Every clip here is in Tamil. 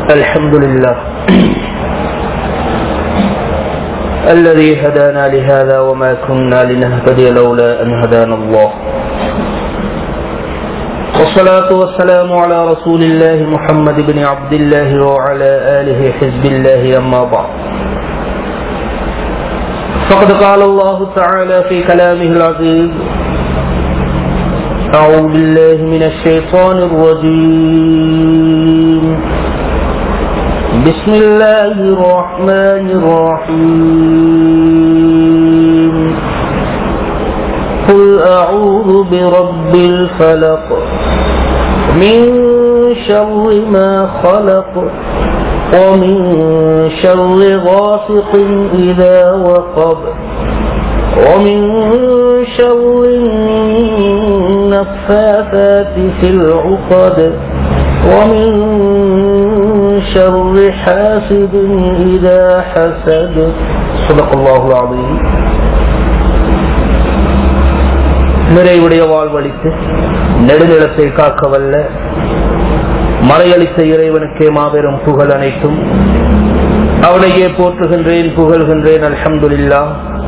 الحمد لله الذي هدانا لهذا وما كنا لنهتدي لولا أن هدانا الله والصلاة والسلام على رسول الله محمد بن عبد الله وعلى آله حزب الله أما بعد فقد قال الله تعالى في كلامه العزيز أعوذ بالله من الشيطان الرجيم بسم الله الرحمن الرحيم قل أعوذ برب الفلق من شر ما خلق ومن شر غاسق إذا وقب ومن شر النفاثات في العقد ومن شر حاسد إذا حسد صدق الله العظيم நிறைவுடைய வாழ்வழித்து நெடுநிலத்தை காக்க வல்ல மறையளித்த இறைவனுக்கே மாபெரும் புகழ் அனைத்தும் அவனையே போற்றுகின்றேன் புகழ்கின்றேன் அல்ஹம்துலில்லா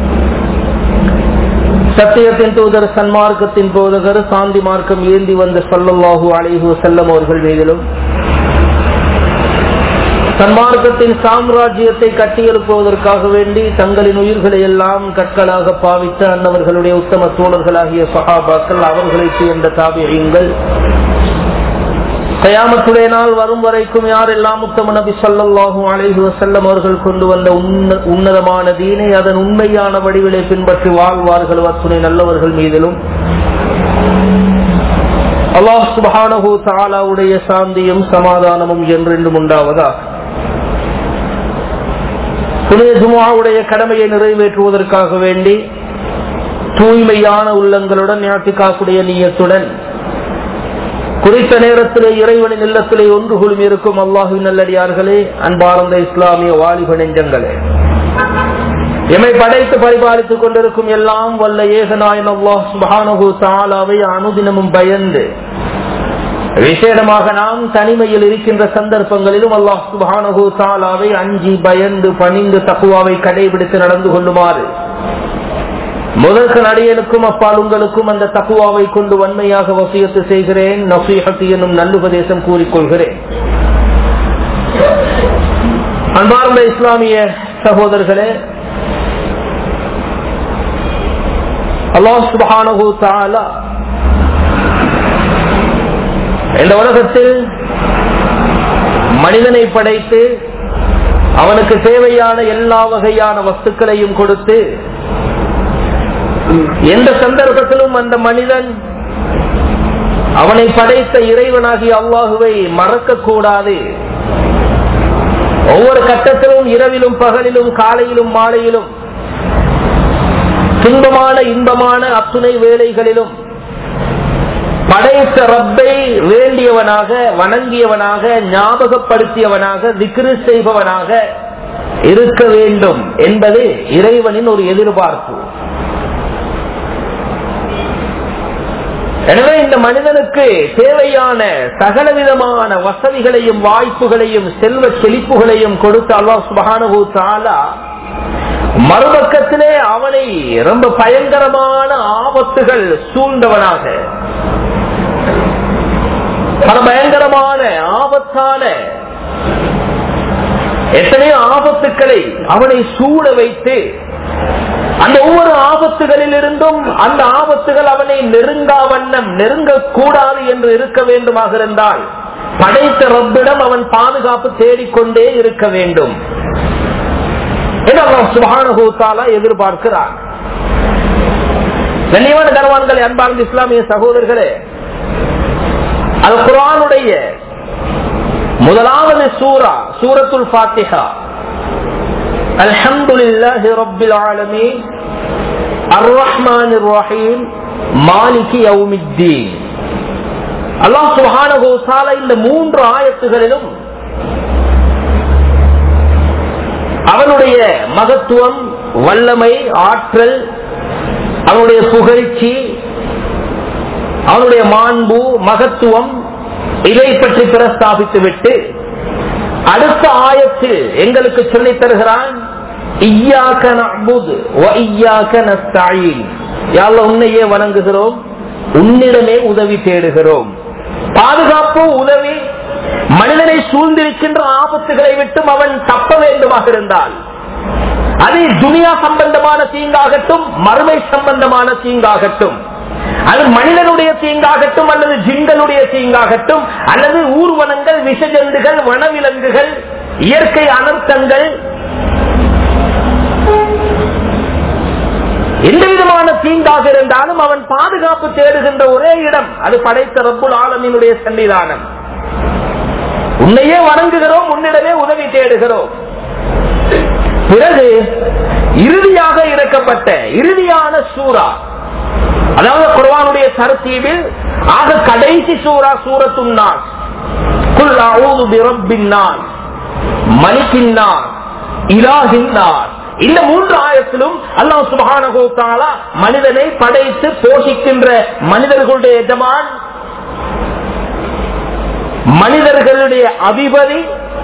சத்தியத்தின் தூதர் சன்மார்க்கத்தின் போதகர் சாந்தி மார்க்கம் ஏந்தி வந்த சொல்லல்லாஹு அலைஹு செல்லம் அவர்கள் மீதிலும் சன்மார்க்கத்தின் சாம்ராஜ்யத்தை கட்டியெழுப்புவதற்காக வேண்டி தங்களின் உயிர்களை எல்லாம் கற்களாக பாவித்த அன்னவர்களுடைய உத்தம தோழர்களாகிய சஹாபாக்கள் அவர்களை சேர்ந்த தாபியங்கள் கயாமத்துடைய நாள் வரும் வரைக்கும் யாரெல்லாம் உத்தம நபி சொல்லாஹும் அலைஹு வசல்லம் அவர்கள் கொண்டு வந்த உன்னதமான தீனை அதன் உண்மையான வடிவிலை பின்பற்றி வாழ்வார்கள் அத்துணை நல்லவர்கள் மீதிலும் அல்லாஹ் சுபானஹூ தாலாவுடைய சாந்தியும் சமாதானமும் என்றென்றும் உண்டாவதா புனித ஜுமாவுடைய கடமையை நிறைவேற்றுவதற்காக வேண்டி தூய்மையான உள்ளங்களுடன் ஞாத்திக்காக்குடைய நீயத்துடன் குறித்த நேரத்திலே இறைவனின் இல்லத்திலே ஒன்று குழுமி இருக்கும் அல்லாஹுவின் நல்லடியார்களே அன்பார்ந்த இஸ்லாமிய வாலிப நெஞ்சங்களே எமை படைத்து பரிபாலித்துக் கொண்டிருக்கும் எல்லாம் வல்ல ஏகநாயன் அல்லாஹ் சுபானு தாலாவை அனுதினமும் பயந்து விசேடமாக நாம் தனிமையில் இருக்கின்ற சந்தர்ப்பங்களிலும் அல்லாஹ் சுபானு தாலாவை அஞ்சி பயந்து பணிந்து தக்குவாவை கடைபிடித்து நடந்து கொள்ளுமாறு முதற்கு நடிகனுக்கும் அப்பால் உங்களுக்கும் அந்த தக்குவாவை கொண்டு வன்மையாக வசியத்து செய்கிறேன் நசீஹத்து என்னும் நல்லுபதேசம் கூறிக்கொள்கிறேன் அன்பார்ந்த இஸ்லாமிய சகோதரர்களே அல்லாஹ் சுபஹானஹு தஆலா இந்த உலகத்தில் மனிதனை படைத்து அவனுக்கு தேவையான எல்லா வகையான வஸ்துக்களையும் கொடுத்து எந்த சந்தர்ப்பத்திலும் அந்த மனிதன் அவனை படைத்த இறைவனாகிய அல்லாஹுவை மறக்க கூடாது ஒவ்வொரு கட்டத்திலும் இரவிலும் பகலிலும் காலையிலும் மாலையிலும் துன்பமான இன்பமான அத்துணை வேலைகளிலும் படைத்த ரப்பை வேண்டியவனாக வணங்கியவனாக ஞாபகப்படுத்தியவனாக திக்ரு செய்பவனாக இருக்க வேண்டும் என்பது இறைவனின் ஒரு எதிர்பார்ப்பு எனவே இந்த மனிதனுக்கு தேவையான சகலவிதமான வசதிகளையும் வாய்ப்புகளையும் செல்வ செழிப்புகளையும் கொடுத்து அல்லாஹ் சுபஹானு தாலா மறுபக்கத்திலே அவனை ரொம்ப பயங்கரமான ஆபத்துகள் சூழ்ந்தவனாக பல பயங்கரமான ஆபத்தான எத்தனையோ ஆபத்துக்களை அவனை சூட வைத்து அந்த ஒவ்வொரு ஆபத்துகளில் இருந்தும் அந்த ஆபத்துகள் அவனை நெருங்கா வண்ணம் நெருங்க கூடாது என்று இருக்க வேண்டுமாக இருந்தால் படைத்த ரப்பிடம் அவன் பாதுகாப்பு தேடிக்கொண்டே இருக்க வேண்டும் சுபானுகூத்தாலா எதிர்பார்க்கிறார் கண்ணியமான கர்வான்களை அன்பார்ந்த இஸ்லாமிய சகோதரர்களே அது குரானுடைய முதலாவது சூரா சூரத்துல் பாத்திஹா الحمد لله رب العالمين الرحمن الرحيم مالك يوم الدين அல்லாஹ் சுபஹானஹு தஆலா இந்த மூன்று ஆயத்துகளிலும் அவனுடைய மகத்துவம் வல்லமை ஆற்றல் அவனுடைய புகழ்ச்சி அவனுடைய மாண்பு மகத்துவம் இதை பற்றி பிரஸ்தாபித்து விட்டு அடுத்த ஆயத்தில் எங்களுக்கு சொல்லித் தருகிறான் இய்யாக நஅ்புது வ இய்யாக நஸ்தஈன் யா அல்லாஹ் உன்னையே வணங்குகிறோம் உன்னிடமே உதவி தேடுகிறோம் பாதுகாப்பு உதவி மனிதனை சூழ்ந்திருக்கின்ற ஆபத்துகளை விட்டும் அவன் தப்ப வேண்டுமாக இருந்தால் அது துனியா சம்பந்தமான தீங்காகட்டும் மறுமை சம்பந்தமான தீங்காகட்டும் அது மனிதனுடைய தீங்காகட்டும் அல்லது ஜிங்களுடைய தீங்காகட்டும் அல்லது ஊர்வனங்கள் விஷஜந்துகள் வனவிலங்குகள் இயற்கை அனர்த்தங்கள் எந்த விதமான தீங்காக இருந்தாலும் அவன் பாதுகாப்பு தேடுகின்ற ஒரே இடம் அது படைத்த ரப்புல் ஆலமினுடைய சன்னிதானம் உன்னையே வணங்குகிறோம் உன்னிடமே உதவி தேடுகிறோம் பிறகு இறுதியாக இறக்கப்பட்ட இறுதியான சூரா அதாவது குர்வானுடைய தரத்தீவில் ஆக கடைசி சூரா சூரத்தும் நான் குல் அஊது பிரப்பின் நான் மலிக்கின் நான் இலாஹின் நான் இந்த மூன்று ஆயத்திலும் அல்லாஹ் சுபஹானஹு தஆலா மனிதனை படைத்து போஷிக்கின்ற மனிதர்களுடைய எஜமான் மனிதர்களுடைய அதிபதி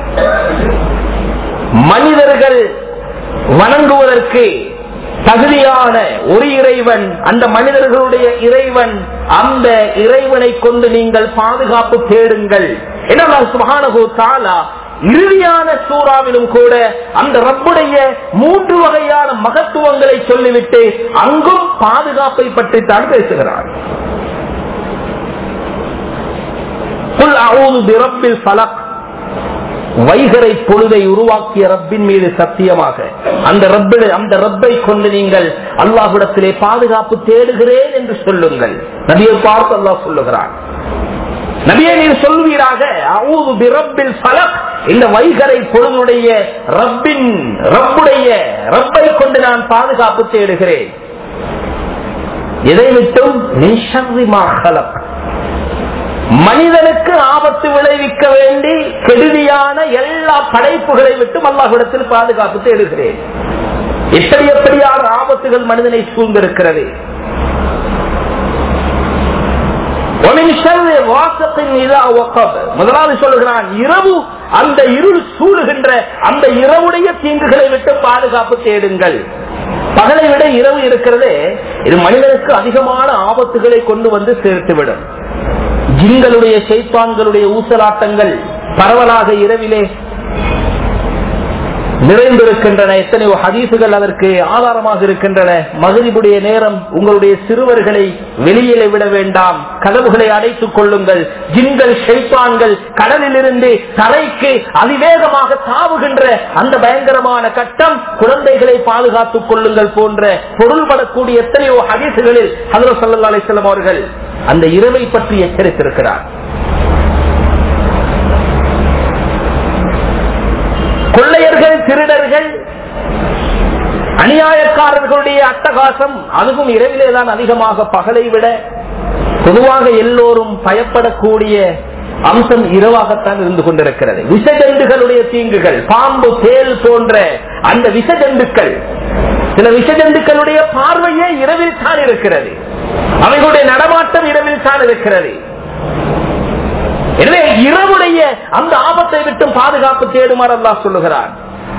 மனிதர்கள் வணங்குவதற்கு தகுதியான ஒரு இறைவன் அந்த மனிதர்களுடைய இறைவன் அந்த இறைவனை கொண்டு நீங்கள் பாதுகாப்பு தேடுங்கள் என்ன சுகானகு தாலா இறுதியான சூறாவிலும் கூட அந்த ரப்புடைய மூன்று வகையான மகத்துவங்களை சொல்லிவிட்டு அங்கும் பாதுகாப்பை பற்றி தான் பேசுகிறார் குல் அஊது பிரப்பில் ஃபலக் வைகரை பொழுதை உருவாக்கிய ரப்பின் மீது சத்தியமாக அந்த ரப்பிடு அந்த ரப்பை கொண்டு நீங்கள் அல்லாஹ்விடத்திலே பாதுகாப்பு தேடுகிறேன் என்று சொல்லுங்கள் நபியை பார்த்து அல்லாஹ் சொல்லுகிறான் நபியை நீர் சொல்வீராக அவுது பிரப்பில் ஃபலக் இந்த வைகரை பொழுதுடைய ரப்பின் ரப்புடைய ரப்பை கொண்டு நான் பாதுகாப்பு தேடுகிறேன் எதை விட்டும் நிஷர்ரிமா ஹலக் மனிதனுக்கு ஆபத்து விளைவிக்க வேண்டி கெடுதியான எல்லா படைப்புகளை விட்டும் அல்லாஹிடத்தில் பாதுகாப்பு தேடுகிறேன் எப்படி எப்படியான ஆபத்துகள் மனிதனை சூழ்ந்திருக்கிறது முதலாவது சொல்லுகிறான் இரவு அந்த இருள் சூடுகின்ற அந்த இரவுடைய தீங்குகளை விட்டு பாதுகாப்பு தேடுங்கள் பகலை விட இரவு இருக்கிறதே இது மனிதனுக்கு அதிகமான ஆபத்துகளை கொண்டு வந்து சேர்த்துவிடும் ஜிங்களுடைய சைத்தான்களுடைய ஊசலாட்டங்கள் பரவலாக இரவிலே நிறைந்திருக்கின்றன எத்தனையோ ஹதீசுகள் அதற்கு ஆதாரமாக இருக்கின்றன மகிழ்வுடைய நேரம் உங்களுடைய சிறுவர்களை வெளியிலே விட வேண்டாம் கதவுகளை அடைத்துக் கொள்ளுங்கள் ஜின்கள் ஷைத்தான்கள் கடலிலிருந்து தரைக்கு அதிவேகமாக தாவுகின்ற அந்த பயங்கரமான கட்டம் குழந்தைகளை பாதுகாத்துக் கொள்ளுங்கள் போன்ற பொருள்படக்கூடிய எத்தனையோ ஹதீசுகளில் ஹதரத் சல்லா அலிஸ்லாம் அவர்கள் அந்த இரவை பற்றி எச்சரித்திருக்கிறார் கொள்ளையர்கள் திருடர்கள் அநியாயக்காரர்களுடைய அட்டகாசம் அதுவும் இரவிலே தான் அதிகமாக பகலை விட பொதுவாக எல்லோரும் பயப்படக்கூடிய அம்சம் இரவாகத்தான் இருந்து கொண்டிருக்கிறது விஷஜந்துகளுடைய தீங்குகள் பாம்பு தேல் போன்ற அந்த விஷஜந்துக்கள் சில விஷஜந்துக்களுடைய பார்வையே இரவில் தான் இருக்கிறது அவைகளுடைய நடமாட்டம் இரவில் தான் இருக்கிறது எனவே இரவுடைய அந்த ஆபத்தை விட்டு பாதுகாப்பு தேடுமாறு அல்லா சொல்லுகிறார்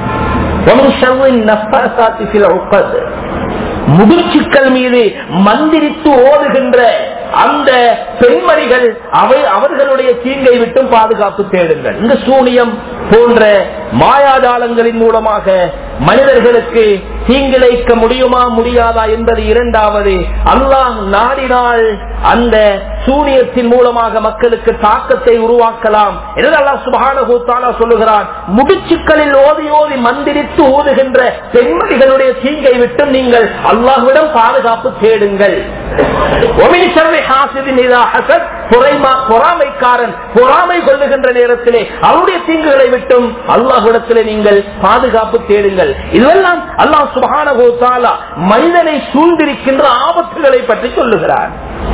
முதிர்ச்சிக்கள் மீது மந்திரித்து ஓடுகின்ற அந்த பெண்மணிகள் அவை அவர்களுடைய தீங்கை விட்டும் பாதுகாப்பு தேடுங்கள் இந்த சூனியம் போன்ற மாயாஜாலங்களின் மூலமாக மனிதர்களுக்கு தீங்கிழைக்க முடியுமா முடியாதா என்பது இரண்டாவது அல்லாஹ் நாடினால் அந்த சூனியத்தின் மூலமாக மக்களுக்கு தாக்கத்தை உருவாக்கலாம் என்று அல்லாஹ் சுபான சொல்லுகிறான் முடிச்சுக்களில் ஓதி ஓதி மந்திரித்து ஓதுகின்ற பெண்மணிகளுடைய தீங்கை விட்டு நீங்கள் அல்லாஹ்விடம் பாதுகாப்பு தேடுங்கள் பொறாமைக்காரன் பொறாமை கொள்ளுகின்ற நேரத்திலே அவருடைய தீங்குகளை விட்டும் அல்லாஹுடத்திலே நீங்கள் பாதுகாப்பு தேடுங்கள் இதுவெல்லாம் அல்லாஹ் சுபான மனிதனை சூழ்ந்திருக்கின்ற ஆபத்துகளை பற்றி சொல்லுகிறார்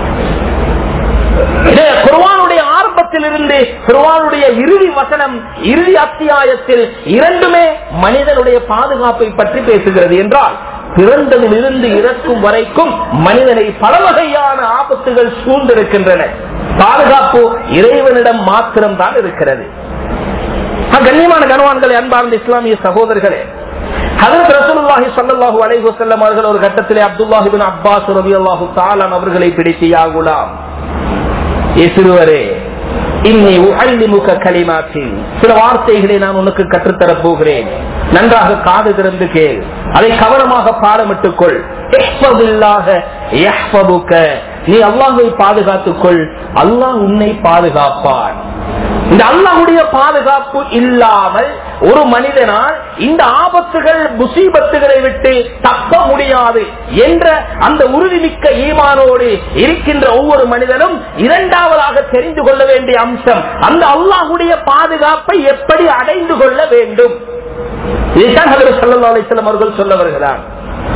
குர்வானுடைய ஆரம்பத்தில் இருந்து குர்வானுடைய இறுதி வசனம் இறுதி அத்தியாயத்தில் இரண்டுமே மனிதனுடைய பாதுகாப்பை பற்றி பேசுகிறது என்றால் பிறந்ததிலிருந்து இறக்கும் வரைக்கும் மனிதனை பல வகையான ஆபத்துகள் சூழ்ந்திருக்கின்றன பாதுகாப்பு இறைவனிடம் மாத்திரம்தான் இருக்கிறது கண்ணியமான கனவான்களை அன்பார்ந்த இஸ்லாமிய சகோதரர்களே ஹதரத் ரசூலுல்லாஹி ஸல்லல்லாஹு அலைஹி வஸல்லம் அவர்கள் ஒரு கட்டத்திலே அப்துல்லாஹ் இப்னு அப்பாஸ் ரலியல்லாஹு தஆலா அவர்களை பிடித்து யா குலாம் ஏ சிறுவரே இன்னை உஅல்லிமுக கலிமாத்தின் சில வார்த்தைகளை நான் உனக்கு கற்றுத்தரப் போகிறேன் நன்றாக காது திறந்து கேள் அதை கவனமாக பாடமிட்டுக் கொள் இஹ்ஃபதுல்லாஹ யஹ்ஃபதுக. நீ அல்லாஹ்வை பாதுகாத்துக் கொள் அல்லாஹ் உன்னை பாதுகாப்பான் இந்த அல்லாஹுடைய பாதுகாப்பு இல்லாமல் ஒரு மனிதனால் இந்த ஆபத்துகள் முசீபத்துகளை விட்டு தப்ப முடியாது என்ற அந்த உறுதிமிக்க ஈமானோடு இருக்கின்ற ஒவ்வொரு மனிதனும் இரண்டாவதாக தெரிந்து கொள்ள வேண்டிய அம்சம் அந்த அல்லாஹுடைய பாதுகாப்பை எப்படி அடைந்து கொள்ள வேண்டும் இதைத்தான் ஹதரத் ஸல்லல்லாஹு அலைஹி வஸல்லம் அவர்கள் சொல்ல வருகிறார்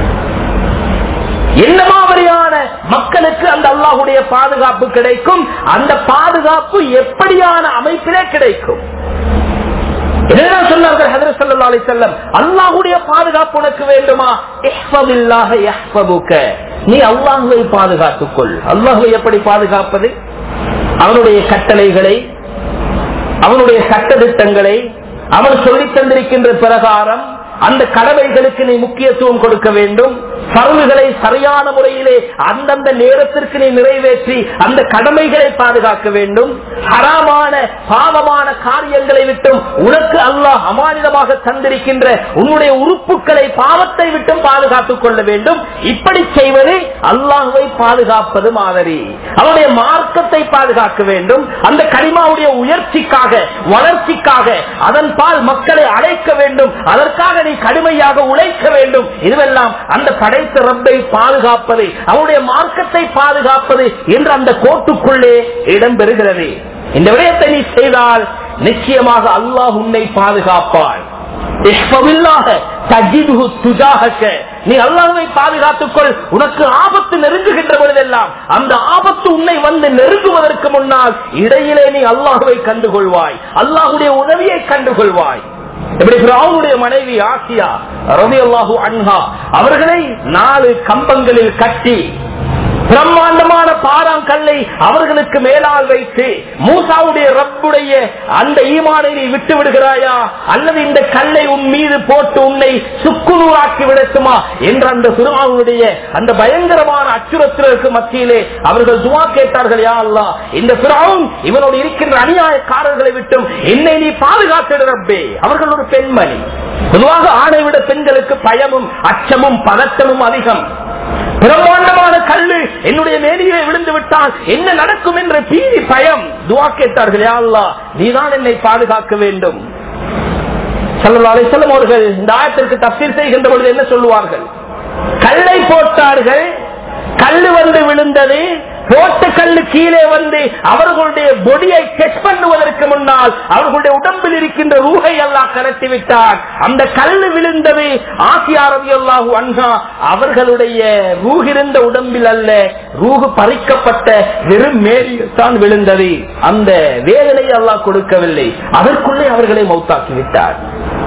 என்ன மாதிரியான மக்களுக்கு அந்த அல்லாஹுடைய பாதுகாப்பு கிடைக்கும் அந்த பாதுகாப்பு எப்படியான அமைப்பிலே கிடைக்கும் என்னதான் சொன்னார்கள் ஹதரத் ஸல்லல்லாஹு அலைஹி வஸல்லம் அல்லாஹ்வுடைய பாதுகாப்பு உனக்கு வேண்டுமா இஹ்ஃபதில்லாஹ யஹ்ஃபதுக நீ அல்லாஹ்வை பாதுகாத்துக் கொள் அல்லாஹ்வை எப்படி பாதுகாப்பது அவனுடைய கட்டளைகளை அவனுடைய சட்டத்திட்டங்களை அவன் சொல்லித் தந்திருக்கின்ற பிரகாரம் அந்த கடமைகளுக்கு நீ முக்கியத்துவம் கொடுக்க வேண்டும் பருவுகளை சரியான முறையிலே அந்தந்த நேரத்திற்கு நீ நிறைவேற்றி அந்த கடமைகளை பாதுகாக்க வேண்டும் ஹராமான பாவமான காரியங்களை விட்டும் உனக்கு அல்லாஹ் அமானிதமாக தந்திருக்கின்ற உன்னுடைய உறுப்புகளை பாவத்தை விட்டும் பாதுகாத்துக் கொள்ள வேண்டும் இப்படி செய்வது அல்லாஹுவை பாதுகாப்பது மாதிரி அவனுடைய மார்க்கத்தை பாதுகாக்க வேண்டும் அந்த கரிமாவுடைய உயர்ச்சிக்காக வளர்ச்சிக்காக அதன் பால் மக்களை அழைக்க வேண்டும் அதற்காக நீ கடுமையாக உழைக்க வேண்டும் இதுவெல்லாம் அந்த படைத்த ரப்பை பாதுகாப்பது அவனுடைய மார்க்கத்தை பாதுகாப்பது என்ற அந்த கோட்டுக்குள்ளே இடம்பெறுகிறது இந்த விடயத்தை நீ செய்தால் நிச்சயமாக அல்லாஹ் உன்னை பாதுகாப்பான் நீ அல்லாஹை பாதுகாத்துக் கொள் உனக்கு ஆபத்து நெருங்குகின்ற பொழுதெல்லாம் அந்த ஆபத்து உன்னை வந்து நெருங்குவதற்கு முன்னால் இடையிலே நீ அல்லாஹுவை கண்டுகொள்வாய் அல்லாஹுடைய உதவியை கண்டுகொள்வாய் எப்படி பிராவுடைய மனைவி ஆசியா ரவி அல்லாஹு அன்ஹா அவர்களை நாலு கம்பங்களில் கட்டி பிரம்மாண்டமான பாறாங்கல்லை அவர்களுக்கு மேலால் வைத்து மூசாவுடைய ரப்புடைய அந்த ஈமானை நீ விட்டு விடுகிறாயா அல்லது இந்த கல்லை உன் மீது போட்டு உன்னை சுக்குநூறாக்கி விடட்டுமா என்ற அந்த சுருமாவுடைய அந்த பயங்கரமான அச்சுறுத்தலுக்கு மத்தியிலே அவர்கள் துவா கேட்டார்கள் யா அல்லா இந்த பிராவும் இவனோடு இருக்கின்ற அநியாயக்காரர்களை விட்டும் என்னை நீ பாதுகாத்திட ரப்பே அவர்கள் ஒரு பெண்மணி பொதுவாக ஆணை விட பெண்களுக்கு பயமும் அச்சமும் பதட்டமும் அதிகம் பிரம்மாண்டமான கல்லு என்னுடைய மேனியிலே விழுந்து விட்டால் என்ன நடக்கும் என்ற பீதி பயம் துவா கேட்டார்கள் யா அல்லாஹ் நீதான் என்னை பாதுகாக்க வேண்டும் சல்லல்லாஹு அலைஹி வஸல்லம் அவர்கள் இந்த ஆயத்திற்கு தப்சீர் செய்கின்ற பொழுது என்ன சொல்லுவார்கள் கல்லை போட்டார்கள் கல்லு வந்து விழுந்தது போட்ட கல்லு கீழே வந்து அவர்களுடைய பொடியை டெஸ்ட் பண்ணுவதற்கு முன்னால் அவர்களுடைய உடம்பில் இருக்கின்ற ரூகை எல்லாம் கலட்டி விட்டார் அந்த கல்லு விழுந்தது ஆசியாரவி அல்லாஹு அன்ஹா அவர்களுடைய ரூகிருந்த உடம்பில் அல்ல ரூகு பறிக்கப்பட்ட வெறும் மேலில் தான் விழுந்தது அந்த வேதனை அல்லாஹ் கொடுக்கவில்லை அதற்குள்ளே அவர்களை மௌத்தாக்கி விட்டார்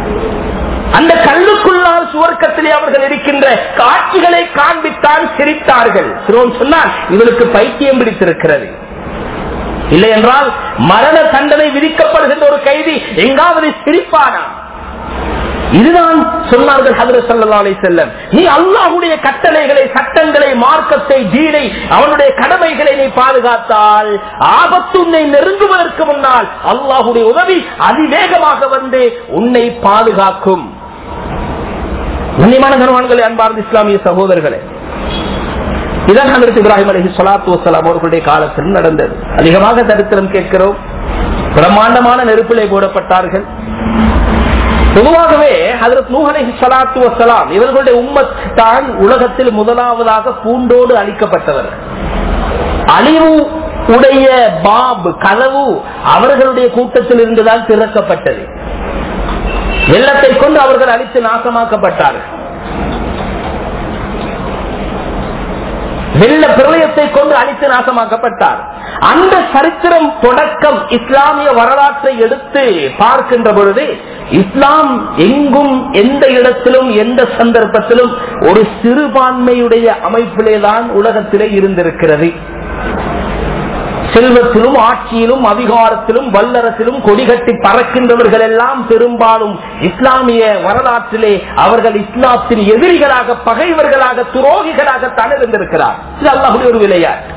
அந்த கல்லுக்குள்ளால் சுவர்க்கத்திலே அவர்கள் இருக்கின்ற காட்சிகளை காண்பித்தான் சிரித்தார்கள் சிறுவன் சொன்னார் இவளுக்கு பைத்தியம் பிடித்திருக்கிறது இல்லை என்றால் மரண தண்டனை விதிக்கப்படுகின்ற ஒரு கைதி எங்காவது சிரிப்பானா இதுதான் சொன்னார்கள் ஹதரத் ஸல்லல்லாஹு அலைஹி வஸல்லம் நீ அல்லாஹ்வுடைய கட்டளைகளை சட்டங்களை மார்க்கத்தை தீனை அவனுடைய கடமைகளை நீ பாதுகாத்தால் ஆபத்து உன்னை நெருங்குவதற்கு முன்னால் அல்லாஹ்வுடைய உதவி அதிவேகமாக வந்து உன்னை பாதுகாக்கும் கண்ணியமான கனவான்களே அன்பார்ந்த இஸ்லாமிய சகோதரர்களே இதான் ஹதரத் இப்ராஹிம் அலஹி சொலாத்து வசலாம் அவர்களுடைய காலத்தில் நடந்தது அதிகமாக சரித்திரம் கேட்கிறோம் பிரம்மாண்டமான நெருப்பிலே போடப்பட்டார்கள் பொதுவாகவே ஹதரத் நூஹலை சலாத்து வசலாம் இவர்களுடைய உம்மத் தான் உலகத்தில் முதலாவதாக பூண்டோடு அளிக்கப்பட்டவர் அழிவு உடைய பாப் கதவு அவர்களுடைய கூட்டத்தில் இருந்துதான் திறக்கப்பட்டது வெள்ளத்தை கொண்டு அவர்கள் அழித்து நாசமாக்கப்பட்டார்கள் வெள்ள பிரளயத்தை கொண்டு அழித்து நாசமாக்கப்பட்டார் அந்த சரித்திரம் தொடக்கம் இஸ்லாமிய வரலாற்றை எடுத்து பார்க்கின்ற பொழுது இஸ்லாம் எங்கும் எந்த இடத்திலும் எந்த சந்தர்ப்பத்திலும் ஒரு சிறுபான்மையுடைய அமைப்பிலே தான் உலகத்திலே இருந்திருக்கிறது செல்வத்திலும் ஆட்சியிலும் அதிகாரத்திலும் வல்லரசிலும் கொடிகட்டி பறக்கின்றவர்கள் எல்லாம் பெரும்பாலும் இஸ்லாமிய வரலாற்றிலே அவர்கள் இஸ்லாத்தின் எதிரிகளாக பகைவர்களாக துரோகிகளாக தான் இருந்திருக்கிறார் இது அல்லாஹுடைய ஒரு விளையாட்டு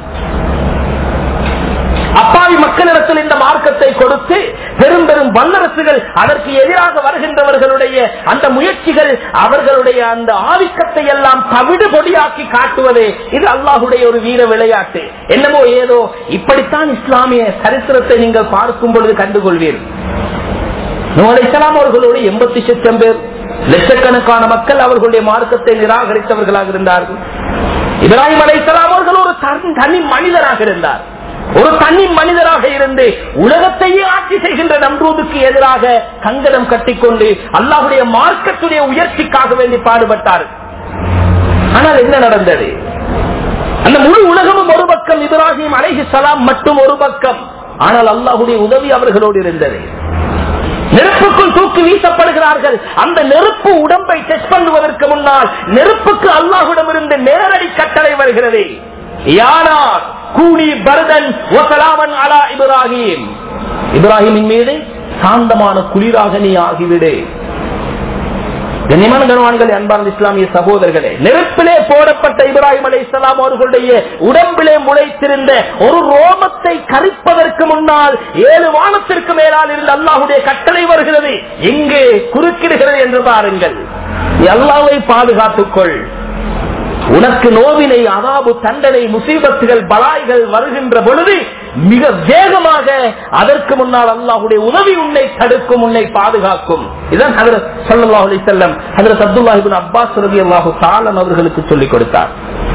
அப்பாவி மக்களிடத்தில் இந்த மார்க்கத்தை கொடுத்து பெரும் பெரும் வல்லரசுகள் அதற்கு எதிராக வருகின்றவர்களுடைய அந்த முயற்சிகள் அவர்களுடைய அந்த ஆதிக்கத்தை எல்லாம் தவிடு பொடியாக்கி காட்டுவதே இது அல்லாஹுடைய ஒரு வீர விளையாட்டு என்னமோ ஏதோ இப்படித்தான் இஸ்லாமிய சரித்திரத்தை நீங்கள் பார்க்கும் பொழுது கண்டுகொள்வீர்கள் நூலை இஸ்லாம் அவர்களோடு எண்பத்தி லட்சம் பேர் லட்சக்கணக்கான மக்கள் அவர்களுடைய மார்க்கத்தை நிராகரித்தவர்களாக இருந்தார்கள் இப்ராஹிம் அலை அவர்கள் ஒரு தனி- தனி மனிதராக இருந்தார் ஒரு தனி மனிதராக இருந்து உலகத்தையே ஆட்சி செய்கின்ற நம்ரூதுக்கு எதிராக கங்கணம் கட்டிக்கொண்டு அல்லாஹுடைய மார்க்கத்துடைய உயர்ச்சிக்காக வேண்டி பாடுபட்டார் ஆனால் என்ன நடந்தது அந்த முழு உலகமும் ஒரு பக்கம் இப்ராஹிம் அலைஹி சலாம் மட்டும் ஒரு பக்கம் ஆனால் அல்லாஹுடைய உதவி அவர்களோடு இருந்தது நெருப்புக்குள் தூக்கி வீசப்படுகிறார்கள் அந்த நெருப்பு உடம்பை டெஸ்ட் பண்ணுவதற்கு முன்னால் நெருப்புக்கு அல்லாஹுடம் இருந்து நேரடி கட்டளை வருகிறது யானார் கூனி பரதன் ஒசலாமன் அலா இப்ராஹிம் இப்ராஹிமின் மீது சாந்தமான குளிராக நீ ஆகிவிடு கண்ணியமான கனவான்கள் அன்பார்ந்த இஸ்லாமிய சகோதரர்களே நெருப்பிலே போடப்பட்ட இப்ராஹிம் அலை இஸ்லாம் அவர்களுடைய உடம்பிலே முளைத்திருந்த ஒரு ரோமத்தை கரிப்பதற்கு முன்னால் ஏழு வானத்திற்கு மேலால் இருந்த அல்லாஹுடைய கட்டளை வருகிறது எங்கே குறுக்கிடுகிறது என்று பாருங்கள் நீ அல்லாஹ்வை பாதுகாத்துக்கொள் உனக்கு நோவினை அதாபு தண்டனை முசீபத்துகள் பலாய்கள் வருகின்ற பொழுது மிக வேகமாக அதற்கு முன்னால் அல்லாஹுடைய உதவி உன்னை தடுக்கும் உன்னை பாதுகாக்கும் இதான் ஹதரத் ஸல்லல்லாஹு அலைஹி வஸல்லம் ஹதரத் அப்துல்லாஹ் இப்னு அப்பாஸ் ரலியல்லாஹு தஆலா அவர்களுக்கு சொல்லிக் கொடுத்தார்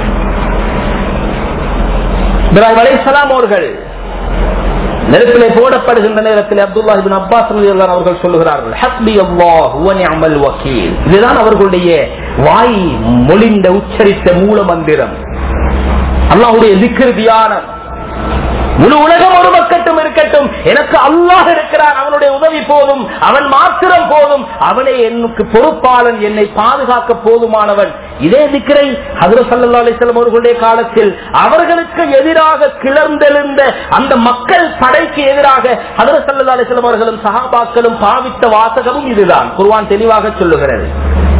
இப்ராஹிம் அலைஹிஸ்ஸலாம் அவர்கள் நெருப்பிலே போடப்படுகின்ற நேரத்தில் அப்துல்லா இபின் அப்பாஸ் ரலியல்லாஹு அவர்கள் சொல்லுகிறார்கள் ஹஸ்பி அல்லாஹ் வ நிஅமல் வக்கீல் இதுதான் அவர்களுடைய வாய் மொழிந்த உச்சரித்த மூல மந்திரம் அல்லாஹ்வுடைய திக்ர் தியானம் முழு உலகம் ஒரு பக்கட்டும் இருக்கட்டும் எனக்கு அல்லாஹ் இருக்கிறான் அவனுடைய உதவி போதும் அவன் மாத்திரம் போதும் அவனே எனக்கு பொறுப்பாளன் என்னை பாதுகாக்க போதுமானவன் இதே திக்கரை ஹதர சல்லா அலிஸ்லாம் அவர்களுடைய காலத்தில் அவர்களுக்கு எதிராக கிளர்ந்தெழுந்த அந்த மக்கள் படைக்கு எதிராக ஹதர சல்லா அலிஸ்லாம் அவர்களும் சஹாபாக்களும் பாவித்த வாசகமும் இதுதான் குர்வான் தெளிவாக சொல்லுகிறது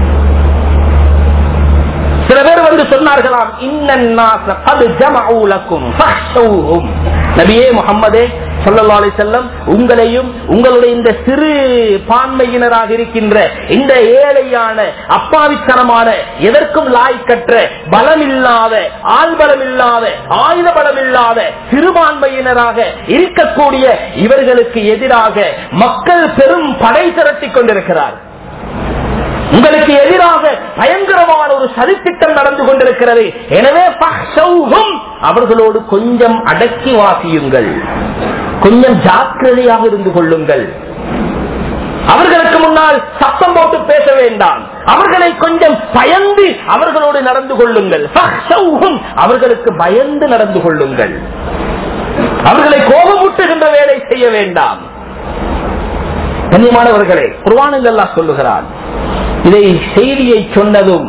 சில பேர் வந்து சொன்னார்களாம் "இன்னன்னாஸ கத் ஜமஊ லக்கும் ஃபஹ்ஷௌஹும்." நபியே முகம்மதே ஸல்லல்லாஹு அலைஹி வஸல்லம் உங்களையும் உங்களுடைய இந்த சிறு பான்மையினராக இருக்கின்ற இந்த ஏழையான அப்பாவித்தனமான எதற்கும் லாய்க்கற்ற பலமில்லாத ஆள்பலம் இல்லாத ஆயுத பலம் இல்லாத சிறுபான்மையினராக இருக்கக்கூடிய இவர்களுக்கு எதிராக மக்கள் பெரும் படை திரட்டிக் கொண்டிருக்கிறார் உங்களுக்கு எதிராக பயங்கரமான ஒரு சதித்திட்டம் நடந்து கொண்டிருக்கிறது எனவே ஃபஹ்ஷௌஹும், அவர்களோடு கொஞ்சம் அடக்கி வாசியுங்கள் கொஞ்சம் ஜாக்கிரதையாக இருந்து கொள்ளுங்கள் அவர்களுக்கு முன்னால் சத்தம் போட்டு பேச வேண்டாம் அவர்களை கொஞ்சம் பயந்து அவர்களோடு நடந்து கொள்ளுங்கள் ஃபஹ்ஷௌஹும், அவர்களுக்கு பயந்து நடந்து கொள்ளுங்கள் அவர்களை கோபமூட்டுகின்ற வேலை செய்ய வேண்டாம் கண்ணியமானவர்களே குர்வானுங்கள் அல்லாஹ் சொல்லுகிறான் இதை செய்தியை சொன்னதும்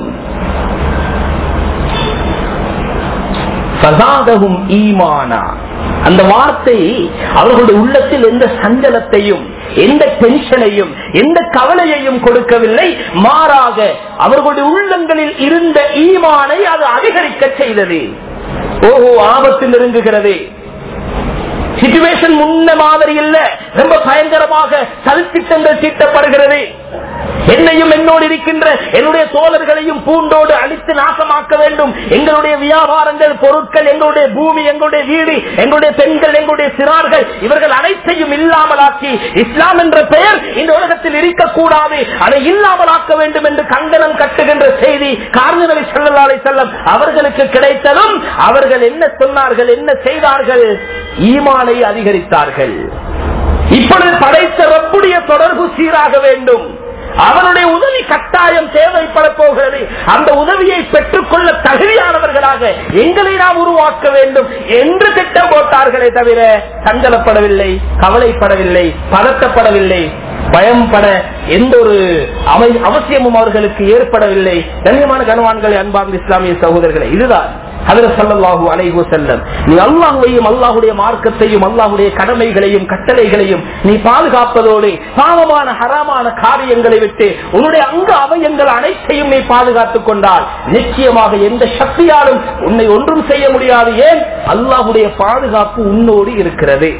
ஃபஸாதஹும் ஈமானா அந்த வார்த்தை அவர்களுடைய உள்ளத்தில் எந்த சஞ்சலத்தையும் எந்த டென்ஷனையும் எந்த கவலையையும் கொடுக்கவில்லை மாறாக அவர்களுடைய உள்ளங்களில் இருந்த ஈமானை அது அதிகரிக்க செய்தது ஓஹோ ஆபத்து நெருங்குகிறது சிச்சுவேஷன் முன்ன மாதிரி இல்ல ரொம்ப பயங்கரமாக சதித்திட்டங்கள் தீட்டப்படுகிறது என்னையும் என்னோடு இருக்கின்ற என்னுடைய தோழர்களையும் பூண்டோடு அழித்து நாசமாக்க வேண்டும் எங்களுடைய வியாபாரங்கள் பொருட்கள் எங்களுடைய பூமி எங்களுடைய வீடு எங்களுடைய பெண்கள் எங்களுடைய சிறார்கள் இவர்கள் அனைத்தையும் இல்லாமலாக்கி இஸ்லாம் என்ற பெயர் இந்த உலகத்தில் இருக்கக்கூடாது அதை இல்லாமலாக்க வேண்டும் என்று கங்கணம் கட்டுகின்ற செய்தி காரணி செல்லலாலை செல்லம் அவர்களுக்கு கிடைத்ததும் அவர்கள் என்ன சொன்னார்கள் என்ன செய்தார்கள் ஈமானை அதிகரித்தார்கள் இப்பொழுது படைத்த ரப்புடைய தொடர்பு சீராக வேண்டும் அவனுடைய உதவி கட்டாயம் தேவைப்பட போகிறது அந்த உதவியை பெற்றுக்கொள்ள தகுதியானவர்களாக எங்களை நாம் உருவாக்க வேண்டும் என்று திட்டம் போட்டார்களே தவிர சஞ்சலப்படவில்லை கவலைப்படவில்லை பதட்டப்படவில்லை பயம்பட எந்த ஒரு அமை- அவசியமும் அவர்களுக்கு ஏற்படவில்லை கண்ணியமான கனவான்களை அன்பார்ந்த இஸ்லாமிய சகோதரர்களை இதுதான் ஹதரத் ஸல்லல்லாஹு அலைஹி வஸல்லம் நீ அல்லாஹ்வையும் அல்லாஹ்வுடைய மார்க்கத்தையும் அல்லாஹ்வுடைய கடமைகளையும் கட்டளைகளையும் நீ பாதுகாப்பதோடு பாவமான ஹராமான காரியங்களை விட்டு உன்னுடைய அங்க அவயங்கள் அனைத்தையும் நீ பாதுகாத்துக் கொண்டால் நிச்சயமாக எந்த சக்தியாலும் உன்னை ஒன்றும் செய்ய முடியாது ஏன் அல்லாஹ்வுடைய பாதுகாப்பு உன்னோடு இருக்கிறது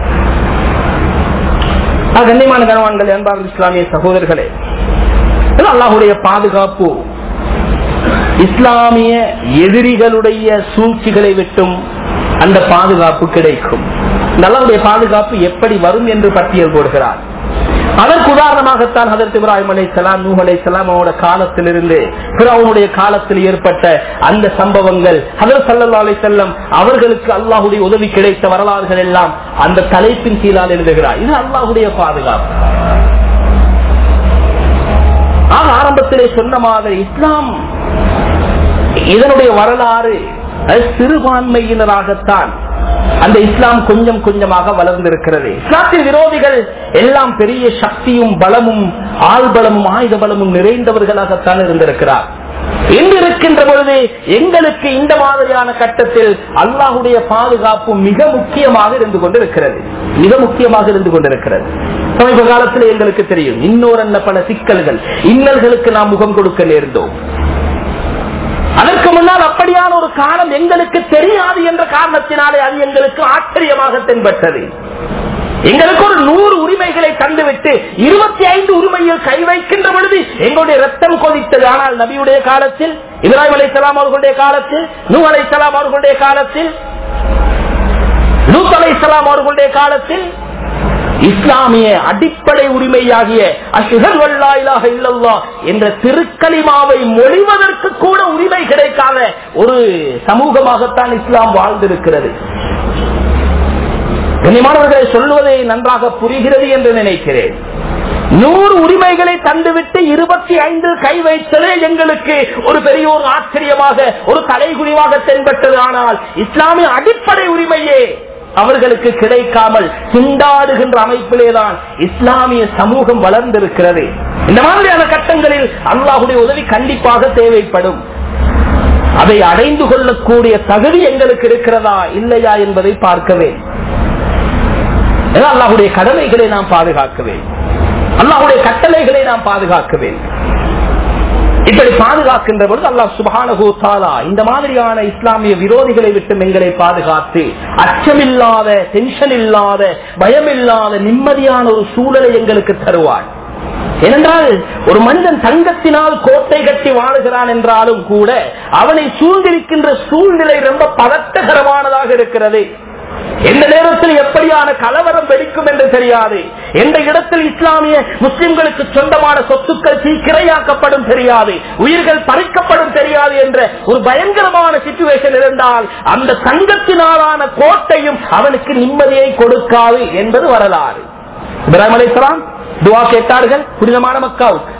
ஆக, கண்ணியமான கணவான்கள் அன்பார்ந்த இஸ்லாமிய சகோதரர்களே இது அல்லாஹ்வுடைய பாதுகாப்பு இஸ்லாமிய எதிரிகளுடைய சூழ்ச்சிகளை விட்டும் அந்த பாதுகாப்பு கிடைக்கும் நல்லவுடைய பாதுகாப்பு எப்படி வரும் என்று பட்டியல் போடுகிறார் அதற்கு உதாரணமாகத்தான் ஹதரத் இப்ராஹிம் அலை சலாம் நூஹ் அலை சலாம் அவனோட காலத்திலிருந்து பிறவுடைய காலத்தில் ஏற்பட்ட அந்த சம்பவங்கள் ஹதரத் சல்லா அலை செல்லம் அவர்களுக்கு அல்லாஹுடைய உதவி கிடைத்த வரலாறுகள் எல்லாம் அந்த தலைப்பின் கீழால் எழுதுகிறார் இது அல்லாஹுடைய பாதுகாப்பு ஆக ஆரம்பத்திலே சொன்ன மாதிரி இஸ்லாம் இதனுடைய வரலாறு அது சிறுபான்மையினராகத்தான் அந்த இஸ்லாம் கொஞ்சம் கொஞ்சமாக வளர்ந்திருக்கிறது இஸ்லாத்தின் விரோதிகள் எல்லாம் பெரிய சக்தியும் பலமும் ஆள்பலமும் ஆயுத பலமும் நிறைந்தவர்களாகத்தான் இருந்திருக்கிறார் இன்று இருக்கின்ற பொழுது எங்களுக்கு இந்த மாதிரியான கட்டத்தில் அல்லாஹுடைய பாதுகாப்பு மிக முக்கியமாக இருந்து கொண்டிருக்கிறது மிக முக்கியமாக இருந்து கொண்டிருக்கிறது சமீப காலத்தில் எங்களுக்கு தெரியும் இன்னொரு பல சிக்கல்கள் இன்னல்களுக்கு நாம் முகம் கொடுக்க நேர்ந்தோம் அதற்கு முன்னால் அப்படியான ஒரு காலம் எங்களுக்கு தெரியாது என்ற காரணத்தினாலே அது எங்களுக்கு ஆச்சரியமாக தென்பட்டது எங்களுக்கு ஒரு நூறு உரிமைகளை தந்துவிட்டு இருபத்தி ஐந்து உரிமையில் கை வைக்கின்ற பொழுது எங்களுடைய ரத்தம் கொதித்தது ஆனால் நபியுடைய காலத்தில் இப்ராஹிம் அலை அவர்களுடைய காலத்தில் நூ அலை அவர்களுடைய காலத்தில் லூத் அலை அவர்களுடைய காலத்தில் இஸ்லாமிய அடிப்படை உரிமையாகிய அஷ்ஹது அல்லா இலாஹ இல்லல்லாஹ் என்ற திருக்கலிமாவை மொழிவதற்கு கூட உரிமை கிடைக்காத ஒரு சமூகமாகத்தான் இஸ்லாம் வாழ்ந்திருக்கிறது கண்ணியமானவர்களை சொல்வதை நன்றாக புரிகிறது என்று நினைக்கிறேன் நூறு உரிமைகளை தந்துவிட்டு இருபத்தி ஐந்து கை வைத்ததே எங்களுக்கு ஒரு பெரிய ஒரு ஆச்சரியமாக ஒரு தலைகுனிவாக தென்பட்டது ஆனால் இஸ்லாமிய அடிப்படை உரிமையே அவர்களுக்கு கிடைக்காமல் திண்டாடுகின்ற அமைப்பிலேதான் இஸ்லாமிய சமூகம் வளர்ந்திருக்கிறது இந்த மாதிரியான கட்டங்களில் அல்லாஹுடைய உதவி கண்டிப்பாக தேவைப்படும் அதை அடைந்து கொள்ளக்கூடிய தகுதி எங்களுக்கு இருக்கிறதா இல்லையா என்பதை பார்க்கவே அல்லாஹுடைய கடமைகளை நாம் பாதுகாக்கவே அல்லாஹுடைய கட்டளைகளை நாம் பாதுகாக்கவே இப்படி பாதுகாக்கின்ற பொழுது அல்லாஹ் சுபானகோத்தாலா இந்த மாதிரியான இஸ்லாமிய விரோதிகளை விட்டு எங்களை பாதுகாத்து அச்சமில்லாத டென்ஷன் இல்லாத பயமில்லாத நிம்மதியான ஒரு சூழலை எங்களுக்கு தருவாள் ஏனென்றால் ஒரு மனிதன் தங்கத்தினால் கோட்டை கட்டி வாழுகிறான் என்றாலும் கூட அவனை சூழ்ந்திருக்கின்ற சூழ்நிலை ரொம்ப பதட்டகரமானதாக இருக்கிறது எந்த நேரத்தில் எப்படியான கலவரம் வெடிக்கும் என்று தெரியாது எந்த இடத்தில் இஸ்லாமிய முஸ்லிம்களுக்கு சொந்தமான சொத்துக்கள் சீக்கிரையாக்கப்படும் தெரியாது உயிர்கள் பறிக்கப்படும் தெரியாது என்ற ஒரு பயங்கரமான சிச்சுவேஷன் இருந்தால் அந்த தங்கத்தினாலான கோட்டையும் அவனுக்கு நிம்மதியை கொடுக்காது என்பது வரலாறு இப்ராஹிம் அலைசலாம் துவா கேட்டார்கள் புனிதமான மக்காவுக்கு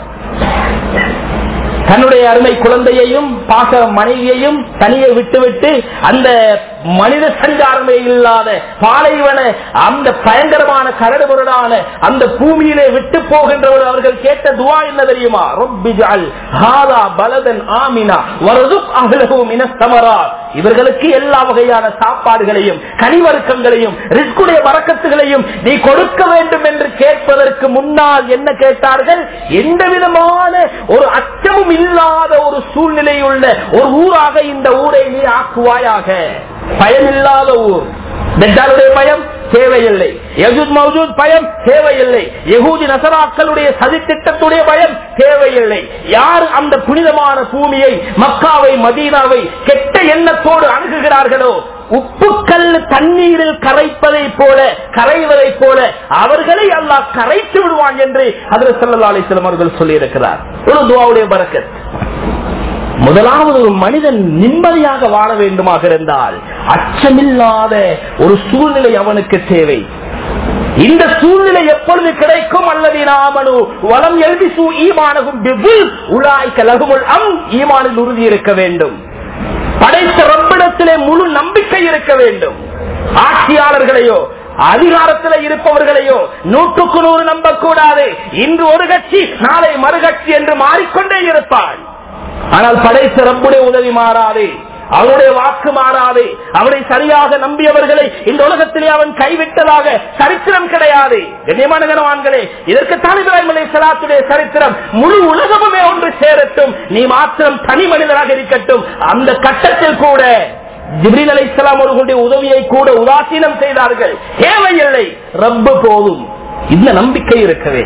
தன்னுடைய அருமை குழந்தையையும் பாச மனைவியையும் தனியை விட்டுவிட்டு அந்த மனித சஞ்சாரமே இல்லாத பாலைவன அந்த பயங்கரமான கரடுமுரடான அந்த பூமியிலே விட்டு போகின்றவர் அவர்கள் கேட்ட துவா என்ன தெரியுமா ரொப்பிஜால் ஹாதா பலதன் ஆமினா வரதுப் அகலகும் இனஸ்தமரா இவர்களுக்கு எல்லா வகையான சாப்பாடுகளையும் கனிவருக்கங்களையும் ரிஸ்குடைய வரக்கத்துகளையும் நீ கொடுக்க வேண்டும் என்று கேட்பதற்கு முன்னால் என்ன கேட்டார்கள் எந்த விதமான ஒரு அச்சமும் இல்லாத ஒரு சூழ்நிலை உள்ள ஒரு ஊராக இந்த ஊரை நீ ஆக்குவாயாக பயமில்லாத ஊர் தஜ்ஜாலுடைய பயம் தேவையில்லை யஜூத் மௌஜூத் பயம் தேவையில்லை யகூதி நசராக்களுடைய சதித்திட்டத்துடைய பயம் தேவையில்லை யார் அந்த புனிதமான பூமியை மக்காவை மதீனாவை கெட்ட எண்ணத்தோடு அணுகுகிறார்களோ உப்புக்கல் தண்ணீரில் கரைப்பதை போல கரைவதை போல அவர்களை அல்லாஹ் கரைத்து விடுவான் என்று அதில் சல்லா அலிஸ்லாம் அவர்கள் சொல்லியிருக்கிறார் ஒரு துவாவுடைய பறக்கத் முதலாவது ஒரு மனிதன் நிம்மதியாக வாழ வேண்டுமாக இருந்தால் அச்சமில்லாத ஒரு சூழ்நிலை அவனுக்கு தேவை இந்த சூழ்நிலை எப்பொழுது கிடைக்கும் அல்லது நாமனு வளம் எழுதி ஈமானகும் உலாய் கலகுமுள் அம் ஈமானில் உறுதி இருக்க வேண்டும் படைத்த ரப்பிடத்திலே முழு நம்பிக்கை இருக்க வேண்டும் ஆட்சியாளர்களையோ அதிகாரத்தில் இருப்பவர்களையோ நூற்றுக்கு நூறு நம்பக்கூடாது இன்று ஒரு கட்சி நாளை மறுகட்சி என்று மாறிக்கொண்டே இருப்பாள் ஆனால் படைத்த ரப்புடைய உதவி மாறாது அவனுடைய வாக்கு மாறாது அவனை சரியாக நம்பியவர்களை இந்த உலகத்திலே அவன் கைவிட்டதாக சரித்திரம் கிடையாது கண்ணியமான கனவான்களே இதற்கு இப்ராஹிம் அலை சலாத்துடைய சரித்திரம் முழு உலகமுமே ஒன்று சேரட்டும் நீ மாத்திரம் தனி மனிதராக இருக்கட்டும் அந்த கட்டத்தில் கூட ஜிப்ரீல் அலை இஸ்லாம் அவர்களுடைய உதவியை கூட உதாசீனம் செய்தார்கள் தேவையில்லை ரப்பு போதும் இந்த நம்பிக்கை இருக்கவே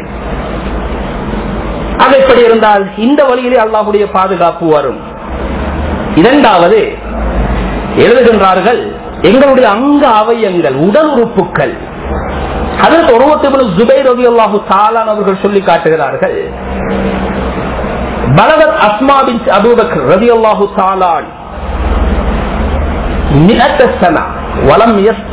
அது எப்படி இருந்தால் இந்த வழியிலே அல்லாஹுடைய பாதுகாப்பு வரும் இரண்டாவது எழுதுகின்றார்கள் எங்களுடைய அங்க அவயங்கள் உடல் உறுப்புகள் அதற்கு ஒருவத்து ஜுபை ரவி அல்லாஹு சாலான் அவர்கள் சொல்லி காட்டுகிறார்கள் பலவத் அஸ்மாபின் அபூபக்கர் ரவி அல்லாஹு சாலான் வலம்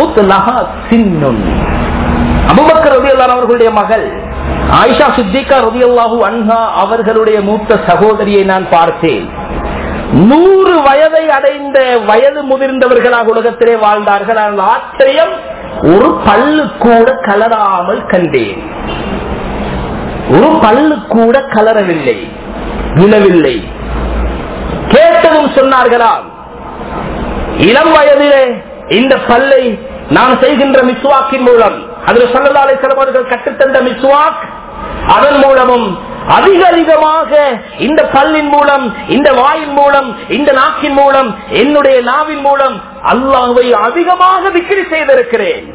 அபுபக்கர் ரவி அவர்களுடைய மகள் ஆயிஷா சித்திகா ரவி அல்லாஹூ அன்ஹா அவர்களுடைய மூத்த சகோதரியை நான் பார்த்தேன் நூறு வயதை அடைந்த வயது முதிர்ந்தவர்களாக உலகத்திலே வாழ்ந்தார்கள் அந்த ஆச்சரியம் ஒரு பல்லு கூட கலராமல் கண்டேன் ஒரு பல்லு கூட கலரவில்லை விழவில்லை கேட்டதும் சொன்னார்களாம் இளம் வயதிலே இந்த பல்லை நாம் செய்கின்ற மிஸ்வாக்கின் மூலம் அதில் சொல்லலாலை சிலவர்கள் கற்றுத்தந்த மிஸ்வாக் அதன் மூலமும் அதிக அதிகமாக இந்த பல்லின் மூலம் இந்த வாயின் மூலம் இந்த நாக்கின் மூலம் என்னுடைய நாவின் மூலம் அல்லாஹுவை அதிகமாக விக்கிரி செய்திருக்கிறேன்